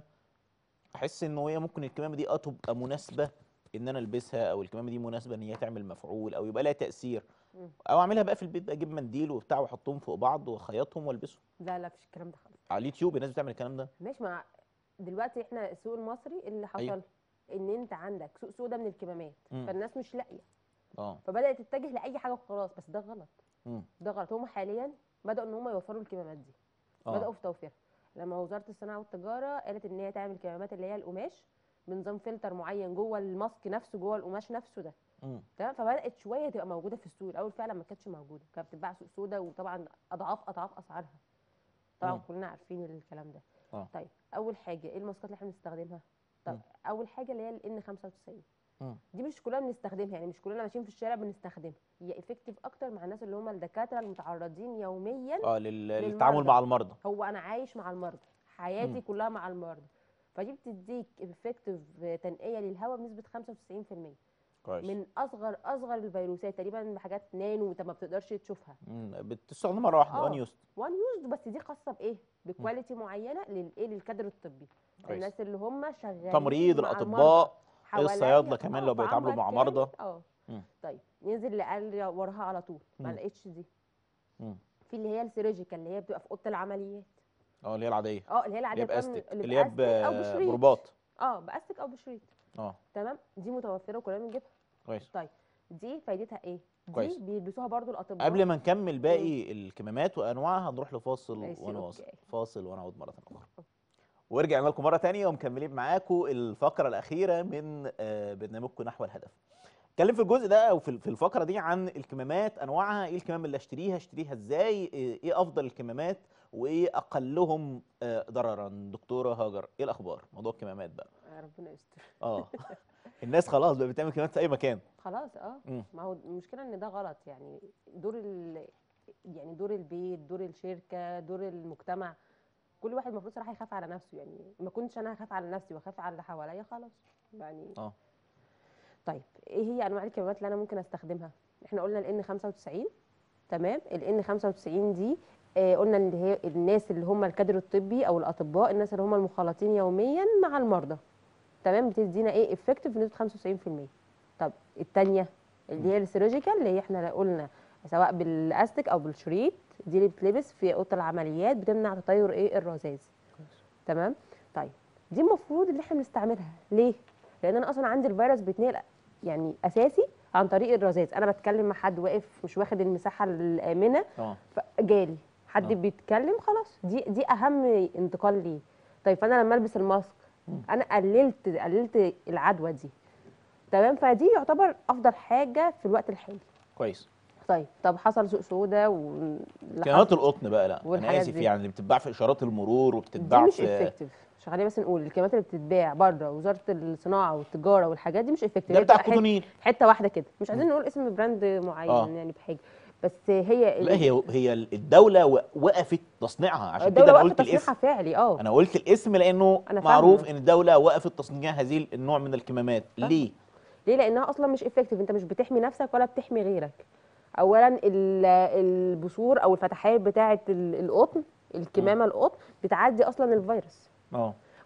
احس انه هي ممكن الكمامه دي اه تبقى مناسبه ان انا البسها او الكمامه دي مناسبه ان هي تعمل مفعول او يبقى لها تاثير مم. او اعملها بقى في البيت بقى اجيب منديل وبتاع واحطهم فوق بعض واخيطهم والبسهم لا لا مفيش الكلام ده خالص على اليوتيوب الناس بتعمل الكلام ده ماشي مع دلوقتي احنا السوق المصري اللي حصل أيوة. ان انت عندك سوق سودا من الكمامات مم. فالناس مش لاقيه اه فبدات تتجه لاي حاجه وخلاص بس ده غلط مم. ده غلط هم حاليا بداوا ان هم يوفروا الكمامات دي اه بداوا في توفيرها لما وزاره الصناعه والتجاره قالت ان هي تعمل كمامات اللي هي القماش بنظام فلتر معين جوه الماسك نفسه جوه القماش نفسه ده مم. تمام فبدات شويه تبقى موجوده في السوق الاول فعلا ما كانتش موجوده كانت بتتباع سوق سودا وطبعا اضعاف اضعاف اسعارها طبعا مم. كلنا عارفين الكلام ده آه. طيب اول حاجه ايه الماسكات اللي احنا بنستخدمها طب مم. اول حاجه اللي هي الان 95 مم. دي مش كلنا بنستخدمها يعني مش كلنا ماشيين في الشارع بنستخدمها هي افكتيف اكتر مع الناس اللي هم الدكاتره المتعرضين يوميا اه لل- للتعامل للمرضى. مع المرضى هو انا عايش مع المرضى حياتي مم. كلها مع المرضى فدي بتديك افكتيف تنقيه للهواء بنسبه 95% كويس من اصغر اصغر الفيروسات تقريبا بحاجات نانو انت ما بتقدرش تشوفها مم. بتستخدم مره واحده آه. وان يوست وان يوز بس دي خاصه بايه بكواليتي معينه للايه للكادر الطبي كويس. الناس اللي هم شغالين تمريض مع الاطباء حواليا، الصيادلة كمان آه، لو في بيتعاملوا عنبر مع كامل، مرضى. اه مم. طيب ننزل لقال وراها على طول ما مم. لقيتش دي مم. في اللي هي السيرجيكال اللي هي بتبقى في اوضه العمليات اه اللي هي العاديه اه اللي هي اللي العاديه هي بتعمل- باستك اللي اللي هي بأستك او بشريط برباط اه باستك او بشريط اه تمام دي متوفره وكلنا بنجيبها كويس طيب دي فايدتها ايه دي كويس. بيلبسوها برضو الاطباء قبل ما نكمل باقي الكمامات وانواعها هنروح لفاصل ماشي، ونواصل أوكي. فاصل ونعود مره اخرى ورجعنا لكم مره تانية ومكملين معاكم الفقره الاخيره من آه، برنامجكم نحو الهدف اتكلم في الجزء ده او في في الفقره دي عن الكمامات انواعها ايه الكمام اللي اشتريها اشتريها ازاي ايه إيه افضل الكمامات وايه اقلهم آه، ضررا دكتوره هاجر ايه الاخبار موضوع الكمامات بقى آه، ربنا يستر اه الناس خلاص بقى بتعمل كمامات في اي مكان خلاص اه مم. ما هو المشكله ان ده غلط يعني دور ال... يعني دور البيت دور الشركه دور المجتمع كل واحد المفروض صراحه يخاف على نفسه يعني ما كنتش انا هخاف على نفسي واخاف على اللي حواليا خلاص يعني اه طيب ايه هي انواع الكمامات اللي انا ممكن استخدمها احنا قلنا الان 95 تمام الان 95 دي آه قلنا ان هي الناس اللي هم الكادر الطبي او الاطباء الناس اللي هم المخالطين يوميا مع المرضى تمام بتدينا ايه افكتيف بنسبه 95% طب الثانيه اللي هي السيرجيكال اللي هي احنا قلنا سواء بالاستك او بالشريط دي اللي بتلبس في اوضه العمليات بتمنع تطير ايه الرذاذ تمام طيب دي المفروض اللي احنا بنستعملها ليه لان انا اصلا عندي الفيروس بيتنقل يعني اساسي عن طريق الرذاذ انا بتكلم مع حد واقف مش واخد المساحه الامنه اه فجالي حد آه. بيتكلم خلاص دي دي اهم انتقال ليه طيب فانا لما البس الماسك مم. انا قللت قللت العدوى دي تمام فدي يعتبر افضل حاجه في الوقت الحالي كويس طيب طب حصل سوق سودا و كمامات القطن بقى لا انا والحاجات اسف دي. يعني اللي بتتباع في اشارات المرور دي وبتتباع مش في افكتيف خلينا بس نقول الكمامات اللي بتتباع بره وزاره الصناعه والتجاره والحاجات دي مش افكتيف ده بتاع كوتونيل حته واحده كده مش عايزين نقول اسم براند معين آه. يعني بحاجه بس هي لا هي هي الدوله و- وقفت تصنيعها عشان الدوله كده انا واقفه قلت الاسم تصنيعها فعلي اه انا قلت الاسم لانه أنا معروف فاهمة. ان الدوله وقفت تصنيع هذه النوع من الكمامات فاهمة. ليه ليه لانها اصلا مش افكتيف انت مش بتحمي نفسك ولا بتحمي غيرك اولا ال- البثور او الفتحات بتاعه ال- القطن الكمامه القطن بتعدي اصلا الفيروس اه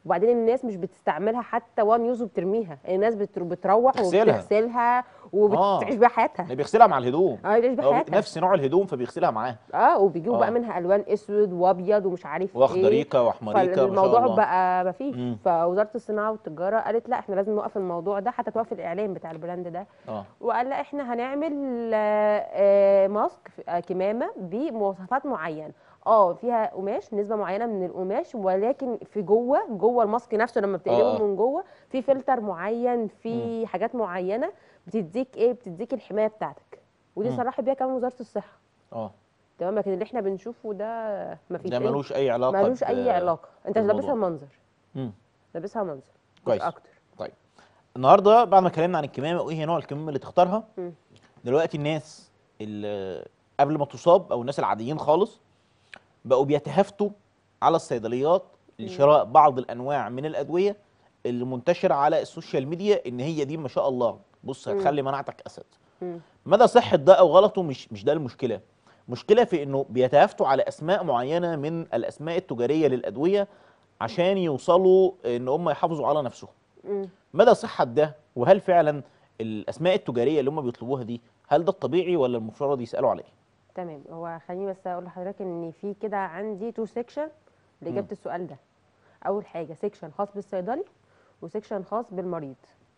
وبعدين الناس مش بتستعملها حتى وان يوز وبترميها الناس بت- بتروح تغسلها. وبتغسلها وبتعيش بيها حياتها اللي بيغسلها مع الهدوم اه بتعيش بيها هو حياتها نفس نوع الهدوم فبيغسلها معاها اه وبيجيبوا آه. بقى منها الوان اسود وابيض ومش عارف ايه واخضريكه واحمريكه ما شاء فالموضوع الله بقى ما فيش مم. فوزاره الصناعه والتجاره قالت لا احنا لازم نوقف الموضوع ده حتى توقف الاعلان بتاع البراند ده اه وقال لا احنا هنعمل آه، آه، ماسك آه، كمامه بمواصفات معينه اه فيها قماش نسبه معينه من القماش ولكن في جوه جوه الماسك نفسه لما بتقلبه آه. من جوه في فلتر معين في حاجات معينه بتديك ايه بتديك الحمايه بتاعتك ودي مم. صرحت بيها كمان وزاره الصحه اه تمام لكن اللي احنا بنشوفه ده ما فيش ده أي- ملوش اي علاقه ملوش ب- اي علاقه انت بالموضوع. لابسها منظر مم. لابسها منظر مش كويس. اكتر طيب النهارده بعد ما اتكلمنا عن الكمامه وايه هي نوع الكمامه اللي تختارها مم. دلوقتي الناس اللي قبل ما تصاب او الناس العاديين خالص بقوا بيتهافتوا على الصيدليات لشراء بعض الانواع من الادويه اللي منتشره على السوشيال ميديا ان هي دي ما شاء الله بص مم. هتخلي مناعتك اسد مم. مدى صحه ده او غلطه مش مش ده المشكله مشكله في انه بيتهافتوا على اسماء معينه من الاسماء التجاريه للادويه عشان يوصلوا ان هم يحافظوا على نفسهم مم. مدى صحة ده وهل فعلا الأسماء التجارية اللي هم بيطلبوها دي هل ده الطبيعي ولا المفترض يسألوا عليه؟ تمام هو خليني بس اقول لحضرتك ان في كده عندي تو سيكشن لاجابه مم. السؤال ده اول حاجه سيكشن خاص بالصيدلي وسيكشن خاص بالمريض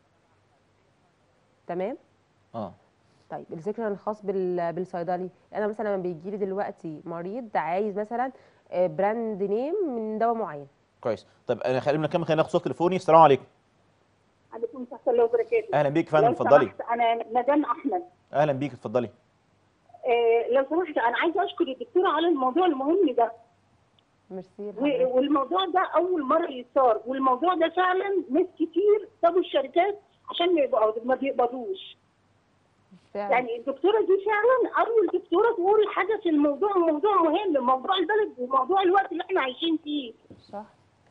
تمام اه طيب السيكشن الخاص بال... بالصيدلي انا مثلا لما بيجي لي دلوقتي مريض عايز مثلا آه، براند نيم من دواء معين كويس طب انا خلينا نكمل خلينا ناخد صوت تليفوني السلام عليكم عليكم السلام ورحمه الله وبركاته اهلا بيك يا فندم لو اتفضلي سمحت انا مدام احمد اهلا بيك اتفضلي آه لو سمحت انا عايزه اشكر الدكتوره على الموضوع المهم ده ميرسي و- لحضرتك. والموضوع ده اول مره يصار والموضوع ده فعلا ناس كتير سابوا الشركات عشان ما يبقوا- ما بيقبضوش فعلا. يعني الدكتوره دي فعلا اول دكتوره تقول حاجه في الموضوع موضوع مهم موضوع البلد وموضوع الوقت اللي احنا عايشين فيه صح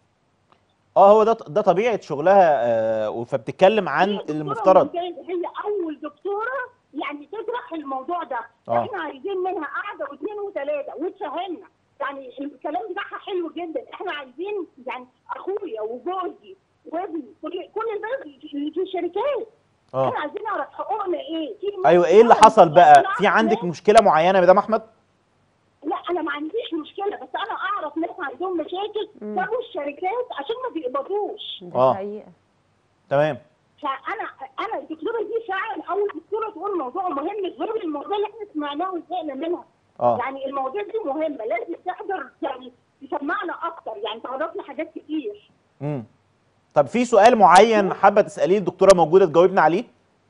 اه هو ده ده طبيعة شغلها آه فبتتكلم عن هي دكتورة المفترض ممتازة، هي اول دكتوره يعني تطرح الموضوع ده آه. احنا عايزين منها قعده واثنين وثلاثه وتفهمنا يعني الكلام بتاعها حلو جدا احنا عايزين يعني اخويا وجوزي وابني كل كل الناس اللي في الشركات اه احنا عايزين نعرف حقوقنا ايه في ناس ايوه ايه اللي فعلاً حصل بقى بتطلع في عندك ناس- مشكلة معينة يا مدام احمد لا انا ما عنديش مشكله بس انا اعرف ناس عندهم مشاكل مم. سابوا الشركات عشان ما بيقبضوش دي آه. حقيقه تمام فانا انا الدكتوره دي فعلا اول دكتوره تقول موضوع مهم غير الموضوع اللي احنا سمعناه وزهقنا منها اه يعني المواضيع دي مهمه لازم تحضر يعني تسمعنا اكتر يعني تعرفنا حاجات كتير امم طب في سؤال معين حابة تسأليه الدكتورة موجودة تجاوبنا عليه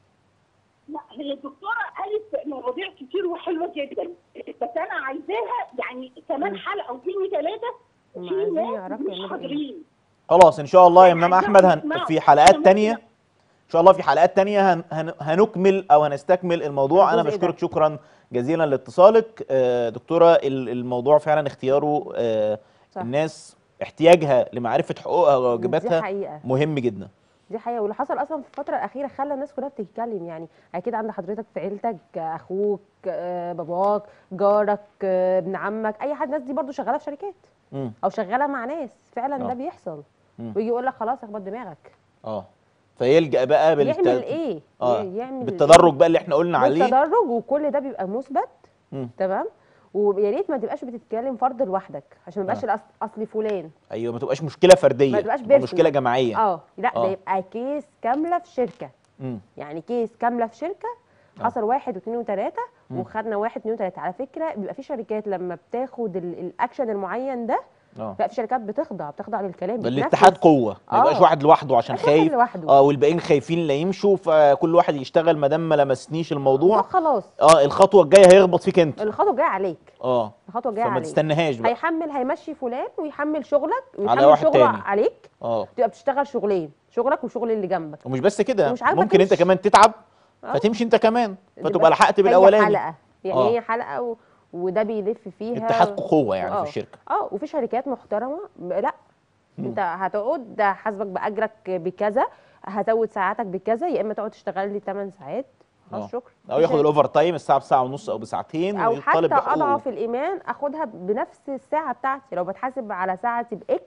لا هي الدكتوره قالت مواضيع كتير وحلوه جدا بس انا عايزاها يعني كمان حلقه واثنين وثلاثه هم في عايزين ناس يعرفوا مش يعملوا ايه حاضرين خلاص ان شاء الله يا يعني مدام عايزاهم احمد هن... يسمعوا. في حلقات أنا تانية ممكن- ان شاء الله في حلقات تانية هن... هن... هنكمل او هنستكمل الموضوع انا الجزء ده. بشكرك شكرا جزيلا لاتصالك آه، دكتورة ال- الموضوع فعلا اختياره آه، صح. الناس احتياجها لمعرفة حقوقها دي وواجباتها حقيقه مهم جدا دي حقيقه واللي حصل اصلا في الفتره الاخيره خلى الناس كلها بتتكلم يعني اكيد عند حضرتك في عيلتك اخوك آه، باباك جارك آه، ابن عمك اي حد الناس دي برضو شغاله في شركات مم. او شغاله مع ناس فعلا آه. ده بيحصل مم. ويجي يقول لك خلاص اخبط دماغك اه فيلجأ بقى بالت... يعمل ايه اه يعمل بالتدرج بقى اللي احنا قلنا عليه بالتدرج وكل ده بيبقى مثبت مم. تمام ويا ريت ما تبقاش بتتكلم فرد لوحدك عشان ما يبقاش آه. الأص- اصل فلان ايوه ما تبقاش مشكلة فردية ما تبقاش تبقى personal. مشكلة جماعية اه لا آه. ده يبقى كيس كامله في شركه مم. يعني كيس كامله في شركه آه. حصل واحد واثنين وثلاثه مم. وخدنا واحد اثنين وثلاثه على فكره بيبقى في شركات لما بتاخد ال- الاكشن المعين ده اه لا في شركات بتخضع بتخضع للكلام ده بتنفذ. الاتحاد قوة ما يبقاش آه. واحد لوحده عشان مش واحد خايف لوحده. اه والباقيين خايفين لا يمشوا فكل واحد يشتغل ما دام ما لمسنيش الموضوع خلاص اه الخطوه الجايه هيخبط فيك انت الخطوه الجايه عليك اه الخطوه الجايه فما عليك تستناهاش بقى هيحمل هيمشي فلان ويحمل شغلك ويحمل واحد شغله تاني. عليك اه تبقى بتشتغل شغلين شغلك وشغل اللي جنبك ومش بس كده ومش عارفة ممكن انت تمشي. كمان تتعب آه. فتمشي انت كمان دي فتبقى بس لحقت هي بالاولاني حلقه يعني آه. هي حلقه و... وده بيلف فيها اتحاد قوه يعني آه. في الشركه اه وفي شركات محترمه ب- لا انت هتقعد ده حاسبك باجرك بكذا هزود ساعاتك بكذا يا اما تقعد تشتغل لي 8 ساعات آه. خلاص شكرا او في ياخد شركة- الاوفر تايم الساعه بساعه ونص او بساعتين او حتى ويطالب بحقوقه اضعف الايمان اخدها بنفس الساعه بتاعتي لو بتحاسب على ساعتي باكس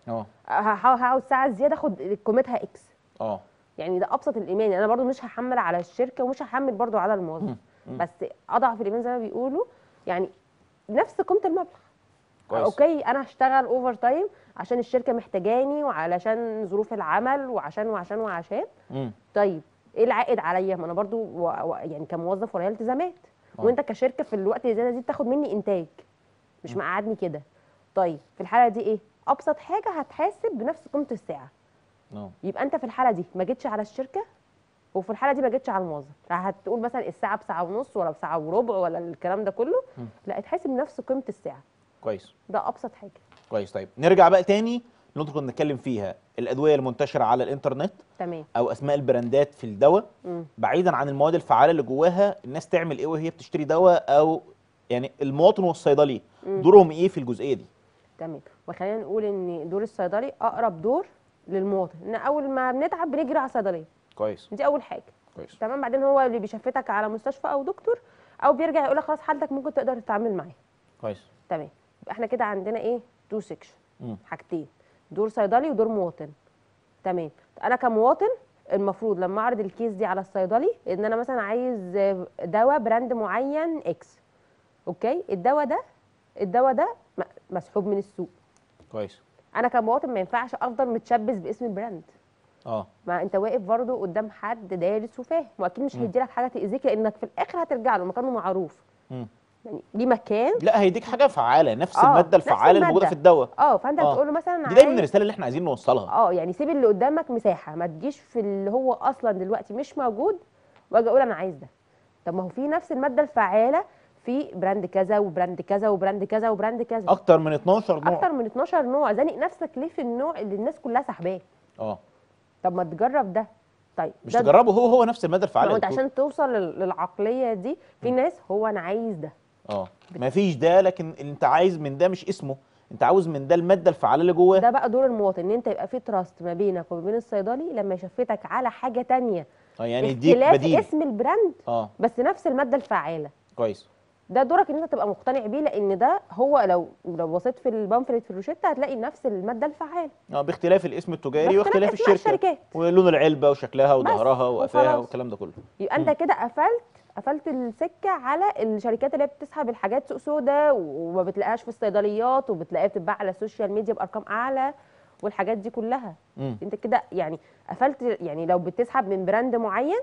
اه ه- هقعد ساعه زياده اخد قيمتها اكس اه يعني ده ابسط الايمان يعني انا برضو مش هحمل على الشركه ومش هحمل برضو على الموظف مم. مم. بس اضعف الايمان زي ما بيقولوا يعني نفس قيمه المبلغ كويس. اوكي انا هشتغل اوفر تايم عشان الشركه محتاجاني وعلشان ظروف العمل وعشان وعشان وعشان مم. طيب ايه العائد عليا ما انا برضو و... و... يعني كموظف ورايا التزامات آه. وانت كشركه في الوقت اللي زي ده دي بتاخد مني انتاج مش مقعدني كده طيب في الحاله دي ايه ابسط حاجه هتحاسب بنفس قيمه الساعه اه يبقى انت في الحاله دي ما جيتش على الشركه وفي الحاله دي ما جيتش على الموظف هتقول مثلا الساعه بساعه ونص ولا بساعه وربع ولا الكلام ده كله مم. لا اتحاسب نفس قيمه الساعه كويس ده ابسط حاجه كويس طيب نرجع بقى تاني النقطه اللي كنا بنتكلم فيها الادويه المنتشره على الانترنت تمام او اسماء البراندات في الدواء مم. بعيدا عن المواد الفعاله اللي جواها الناس تعمل ايه وهي بتشتري دواء او يعني المواطن والصيدلي مم. دورهم ايه في الجزئيه دي تمام وخلينا نقول ان دور الصيدلي اقرب دور للمواطن ان اول ما بنتعب بنجري على الصيدليه كويس دي اول حاجه كويس تمام بعدين هو اللي بيشفتك على مستشفى او دكتور او بيرجع يقول لك خلاص حالتك ممكن تقدر تتعامل معاها كويس تمام يبقى احنا كده عندنا ايه تو سيكشن مم. حاجتين دور صيدلي ودور مواطن تمام انا كمواطن المفروض لما اعرض الكيس دي على الصيدلي ان انا مثلا عايز دواء براند معين اكس اوكي الدواء ده الدواء ده م- مسحوب من السوق كويس انا كمواطن ما ينفعش افضل متشبث باسم البراند اه ما انت واقف برضه قدام حد دارس وفاهم واكيد مش هيديلك حاجه تاذيك لانك في الاخر هترجع له مكانه معروف مم. يعني ليه مكان لا هيديك حاجه فعاله نفس آه، الماده نفس الفعاله اللي موجوده المادة. في الدواء اه فانت آه. هتقول له مثلا دي دايما عايز- الرساله اللي احنا عايزين نوصلها اه يعني سيب اللي قدامك مساحه ما تجيش في اللي هو اصلا دلوقتي مش موجود واجي اقول انا عايز ده طب ما هو في نفس الماده الفعاله في براند كذا وبراند كذا وبراند كذا وبراند كذا اكتر من 12 نوع اكتر من 12 نوع زانق نفسك ليه في النوع اللي الناس كلها سحباه اه طب ما تجرب ده طيب مش ده تجربه هو هو نفس الماده ما الفعاله هو انت اللي بتقول. عشان توصل لل- للعقليه دي في ناس هو انا عايز ده اه مفيش ده لكن انت عايز من ده مش اسمه انت عاوز من ده الماده الفعاله اللي جواه ده بقى دور المواطن ان انت يبقى في تراست ما بينك وما بين الصيدلي لما يشفتك على حاجه تانية اه يعني يديك اختلاف بديل اسم البراند اه بس نفس الماده الفعاله كويس ده دورك ان انت تبقى مقتنع بيه لان ده هو لو لو بصيت في البامفلت في الروشته هتلاقي نفس الماده الفعاله اه باختلاف الاسم التجاري باختلاف واختلاف أسماء الشركه الشركات. ولون العلبه وشكلها وظهرها وقفاها وخلاص. والكلام ده كله يبقى انت كده قفلت قفلت السكه على الشركات اللي هي بتسحب الحاجات سوق سودا وما بتلاقيهاش في الصيدليات وبتلاقيها بتتباع على السوشيال ميديا بارقام اعلى والحاجات دي كلها مم. انت كده يعني قفلت يعني لو بتسحب من براند معين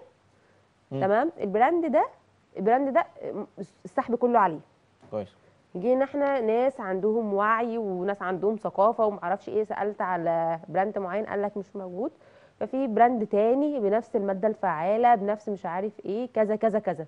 مم. تمام البراند ده البراند ده السحب كله عليه كويس جينا احنا ناس عندهم وعي وناس عندهم ثقافه ومعرفش ايه سالت على براند معين قال لك مش موجود ففي براند تاني بنفس الماده الفعاله بنفس مش عارف ايه كذا كذا كذا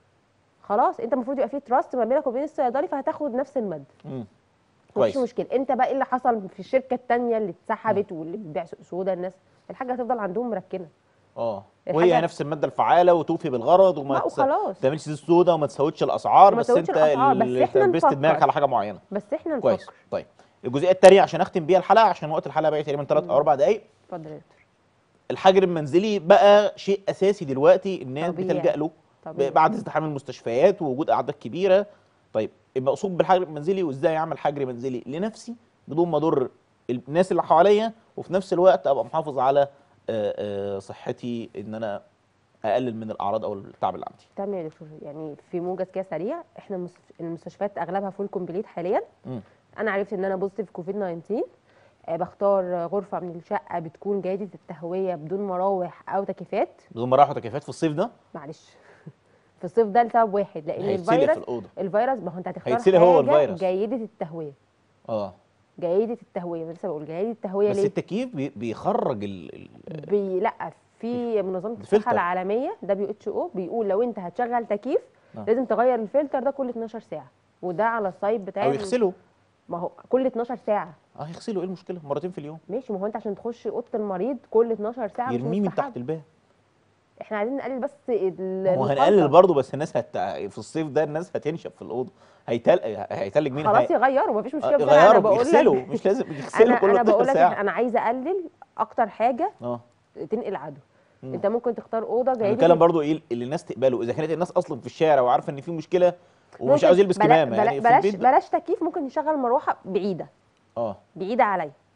خلاص انت المفروض يبقى في تراست ما بينك وبين الصيدلي فهتاخد نفس الماده مم. مفيش كويس مشكله انت بقى ايه اللي حصل في الشركه التانيه اللي اتسحبت واللي بتبيع سوق سودا الناس الحاجه هتفضل عندهم مركنه اه الحاجة- وهي نفس الماده الفعاله وتوفي بالغرض وما ما تس- وخلاص تعملش زيت سودا وما تسودش الاسعار وما بس تسودش انت الأسعار، بس اللي إحنا لبست دماغك نفكر. على حاجه معينه بس احنا كويس نفكر طيب الجزئيه الثانيه عشان اختم بيها الحلقه عشان وقت الحلقه بقى تقريبا 3 او 4 دقائق اتفضل يا دكتور الحجر المنزلي بقى شيء اساسي دلوقتي الناس طبيعي. بتلجا له طبيعي. ب- بعد ازدحام المستشفيات ووجود اعداد كبيره طيب المقصود بالحجر المنزلي وازاي اعمل حجر منزلي لنفسي بدون ما اضر الناس اللي حواليا وفي نفس الوقت ابقى محافظ على آه، آه، صحتي ان انا اقلل من الاعراض او التعب اللي عندي تمام يا دكتور يعني في موجز كده سريع احنا المس- المستشفيات اغلبها فول كومبليت حاليا مم. انا عرفت ان انا بوزيتيف كوفيد 19 آه، بختار غرفه من الشقه بتكون جيده التهويه بدون مراوح او تكييفات بدون مراحل وتكييفات في الصيف ده معلش في الصيف ده لسبب واحد لان هيتسلق في الفيروس الاوضه الفيروس ما هو انت هتختار هيتسلق هو حاجه الفيروس. جيده التهويه اه جيده التهويه لسه بقول جيده التهويه بس ليه التكييف بي- بيخرج ال... ال... بي لا في منظمه الفلتر. الصحه العالميه دبليو اتش او بيقول لو انت هتشغل تكييف آه. لازم تغير الفلتر ده كل 12 ساعه وده على السايت بتاع او يغسله ما هو كل 12 ساعه اه يغسله ايه المشكله مرتين في اليوم ماشي ما هو انت عشان تخش اوضه المريض كل 12 ساعه مش يرميه من مستحب. تحت الباب احنا عايزين نقلل بس ال- ما هو المخاطرة. هنقلل برضه بس الناس هت... في الصيف ده الناس هتنشف في الاوضه هيتل... هيتلج مين خلاص هي... يغيروا مفيش مشكله آه، بس انا غيره بقول يغسله لك مش لازم يغسله انا كل انا بقول 12 لك ساعه انا عايزه اقلل اكتر حاجه اه تنقل عدو مم. انت ممكن تختار اوضه انا جيده بتكلم برضه ايه اللي الناس تقبله اذا كانت الناس اصلا في الشارع وعارفه ان في مشكله ومش ممكن عاوز يلبس بلا- كمامه بلا- يعني في بلاش البيت بلاش تكييف ممكن نشغل مروحه بعيده اه بعيده عليا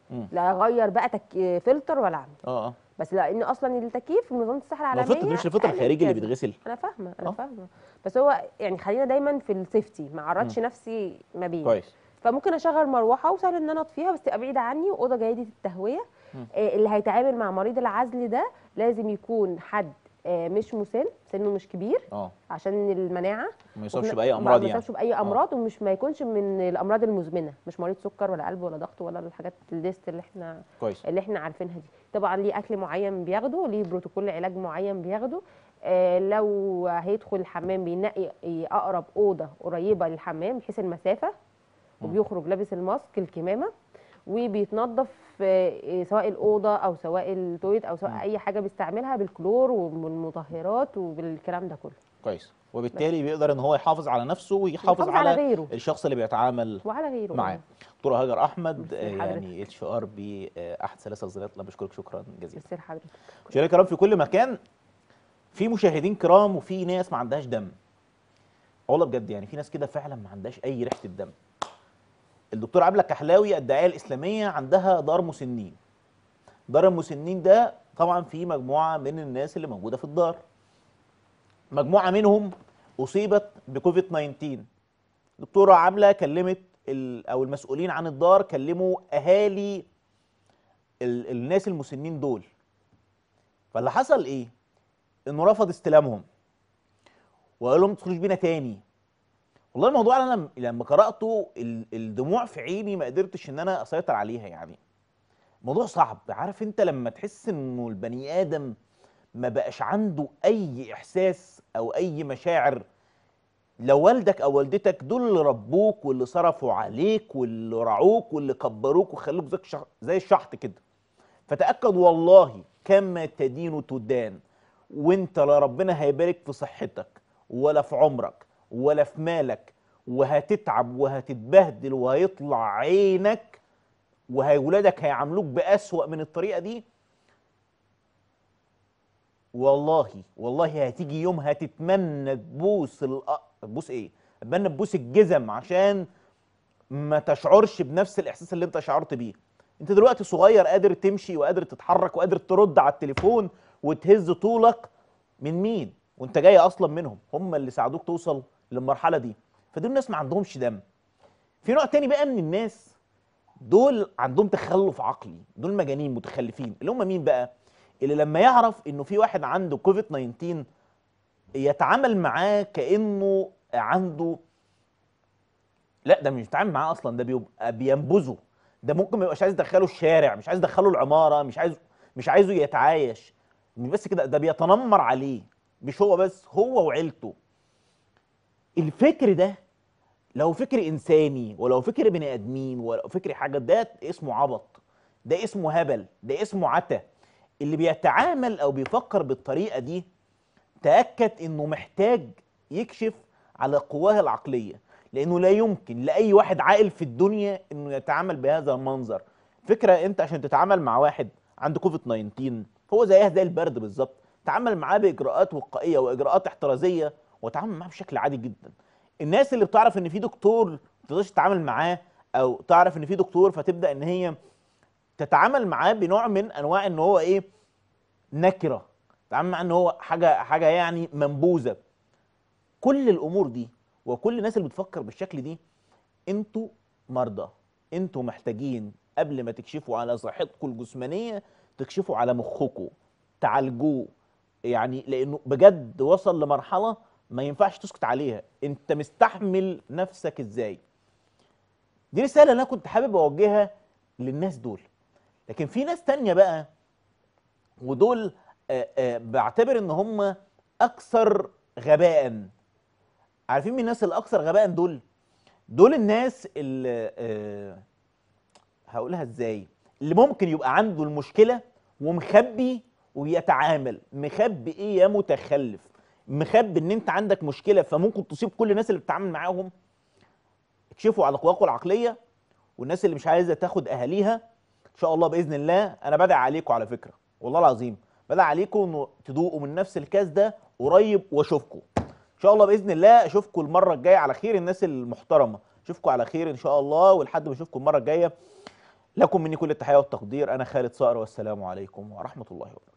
مم. لا اغير بقى تك... فلتر ولا اعمل اه اه بس لان اصلا التكييف في منظمه الصحه ما العالميه الفلتر مش الفلتر قالت الخارجي اللي كذا. بيتغسل انا فاهمه انا آه. فاهمه بس هو يعني خلينا دايما في السيفتي ما اعرضش نفسي ما بين كويس فممكن اشغل مروحه وسهل ان انا اطفيها بس تبقى بعيده عني واوضه جيده التهويه مم. آه، اللي هيتعامل مع مريض العزل ده لازم يكون حد آه، مش مسن سنه مش كبير اه عشان المناعه ما يصابش وفي- باي ما- امراض ما يعني يصابش باي امراض ومش ما يكونش من الامراض المزمنه مش مريض سكر ولا قلب ولا ضغط ولا الحاجات الليست اللي احنا كويس اللي احنا عارفينها دي طبعا ليه اكل معين بياخده ليه بروتوكول علاج معين بياخده آه لو هيدخل الحمام بينقي اقرب اوضه قريبه للحمام بحيث المسافه وبيخرج لابس الماسك الكمامه وبيتنظف آه، سواء الاوضه او سواء التويت او سواء مم. اي حاجه بيستعملها بالكلور والمطهرات وبالكلام ده كله كويس وبالتالي بيقدر ان هو يحافظ على نفسه ويحافظ يحافظ على على غيره الشخص اللي بيتعامل وعلى غيره معاه دكتوره هاجر احمد ميرسي آه، لحضرتك. يعني اتش ار باحد سلاسل الزراعات انا بشكرك شكرا جزيلا بس حضرتك مشاهدينا الكرام في كل مكان في مشاهدين كرام وفي ناس ما عندهاش دم والله بجد يعني في ناس كده فعلا ما عندهاش اي ريحه الدم الدكتور عبله كحلاوي الداعيه الاسلاميه عندها دار مسنين دار المسنين ده طبعا في مجموعه من الناس اللي موجوده في الدار مجموعه منهم اصيبت بكوفيد 19 دكتوره عامله كلمت ال- او المسؤولين عن الدار كلموا اهالي ال- الناس المسنين دول فاللي حصل ايه انه رفض استلامهم وقال لهم ما تدخلوش بينا تاني والله الموضوع انا لم- لما قراته ال- الدموع في عيني ما قدرتش ان انا اسيطر عليها يعني موضوع صعب عارف انت لما تحس انه البني ادم ما بقاش عنده اي احساس او اي مشاعر لو والدك او والدتك دول اللي ربوك واللي صرفوا عليك واللي رعوك واللي كبروك وخلوك زي الشح- زي الشحط كده فتأكد والله كما تدين تدان وانت لا ربنا هيبارك في صحتك ولا في عمرك ولا في مالك وهتتعب وهتتبهدل وهيطلع عينك وولادك هيعاملوك بأسوأ من الطريقة دي والله والله هتيجي يوم هتتمنى تبوس الأ... تبوس ايه؟ تتمنى تبوس الجزم عشان ما تشعرش بنفس الاحساس اللي انت شعرت بيه انت دلوقتي صغير قادر تمشي وقادر تتحرك وقادر ترد على التليفون وتهز طولك من مين وانت جاي اصلا منهم هم اللي ساعدوك توصل للمرحله دي فدول ناس ما عندهمش دم في نوع تاني بقى من الناس دول عندهم تخلف عقلي دول مجانين متخلفين اللي هم مين بقى اللي لما يعرف انه في واحد عنده كوفيد 19 يتعامل معاه كانه عنده لا ده مش بيتعامل معاه اصلا ده بيبقى بينبذه ده ممكن ما يبقاش عايز يدخله الشارع مش عايز يدخله العماره مش عايز مش عايزه يتعايش مش بس كده ده بيتنمر عليه مش هو بس هو وعيلته الفكر ده لو فكر انساني ولو فكر بني ادمين ولو فكر حاجه ده اسمه عبط ده اسمه هبل ده اسمه عتا اللي بيتعامل او بيفكر بالطريقه دي تاكد انه محتاج يكشف على قواه العقليه لانه لا يمكن لاي واحد عاقل في الدنيا انه يتعامل بهذا المنظر فكره انت عشان تتعامل مع واحد عنده كوفيد 19 هو زيها زي البرد بالظبط تعامل معاه باجراءات وقائيه واجراءات احترازيه وتعامل معاه بشكل عادي جدا الناس اللي بتعرف ان في دكتور ما تقدرش تتعامل معاه او تعرف ان في دكتور فتبدا ان هي تتعامل معاه بنوع من انواع ان هو ايه نكره تتعامل معاه ان هو حاجه حاجه يعني منبوذه كل الامور دي وكل الناس اللي بتفكر بالشكل دي انتوا مرضى انتوا محتاجين قبل ما تكشفوا على صحتكم الجسمانيه تكشفوا على مخكم تعالجوه يعني لانه بجد وصل لمرحله ما ينفعش تسكت عليها انت مستحمل نفسك ازاي دي رساله انا كنت حابب اوجهها للناس دول لكن في ناس تانية بقى ودول آه، آه، بعتبر ان هم اكثر غباء عارفين مين الناس الاكثر غباء دول دول الناس اللي آه، هقولها ازاي اللي ممكن يبقى عنده المشكله ومخبي ويتعامل مخبي ايه يا متخلف مخبي ان انت عندك مشكله فممكن تصيب كل الناس اللي بتتعامل معاهم اكشفوا على قواكم العقليه والناس اللي مش عايزه تاخد اهاليها ان شاء الله باذن الله انا بدعي عليكم على فكره والله العظيم بدعي عليكم انه تدوقوا من نفس الكاس ده قريب واشوفكم ان شاء الله باذن الله اشوفكم المره الجايه على خير الناس المحترمه اشوفكم على خير ان شاء الله ولحد ما اشوفكم المره الجايه لكم مني كل التحيه والتقدير انا خالد صقر والسلام عليكم ورحمه الله وبركاته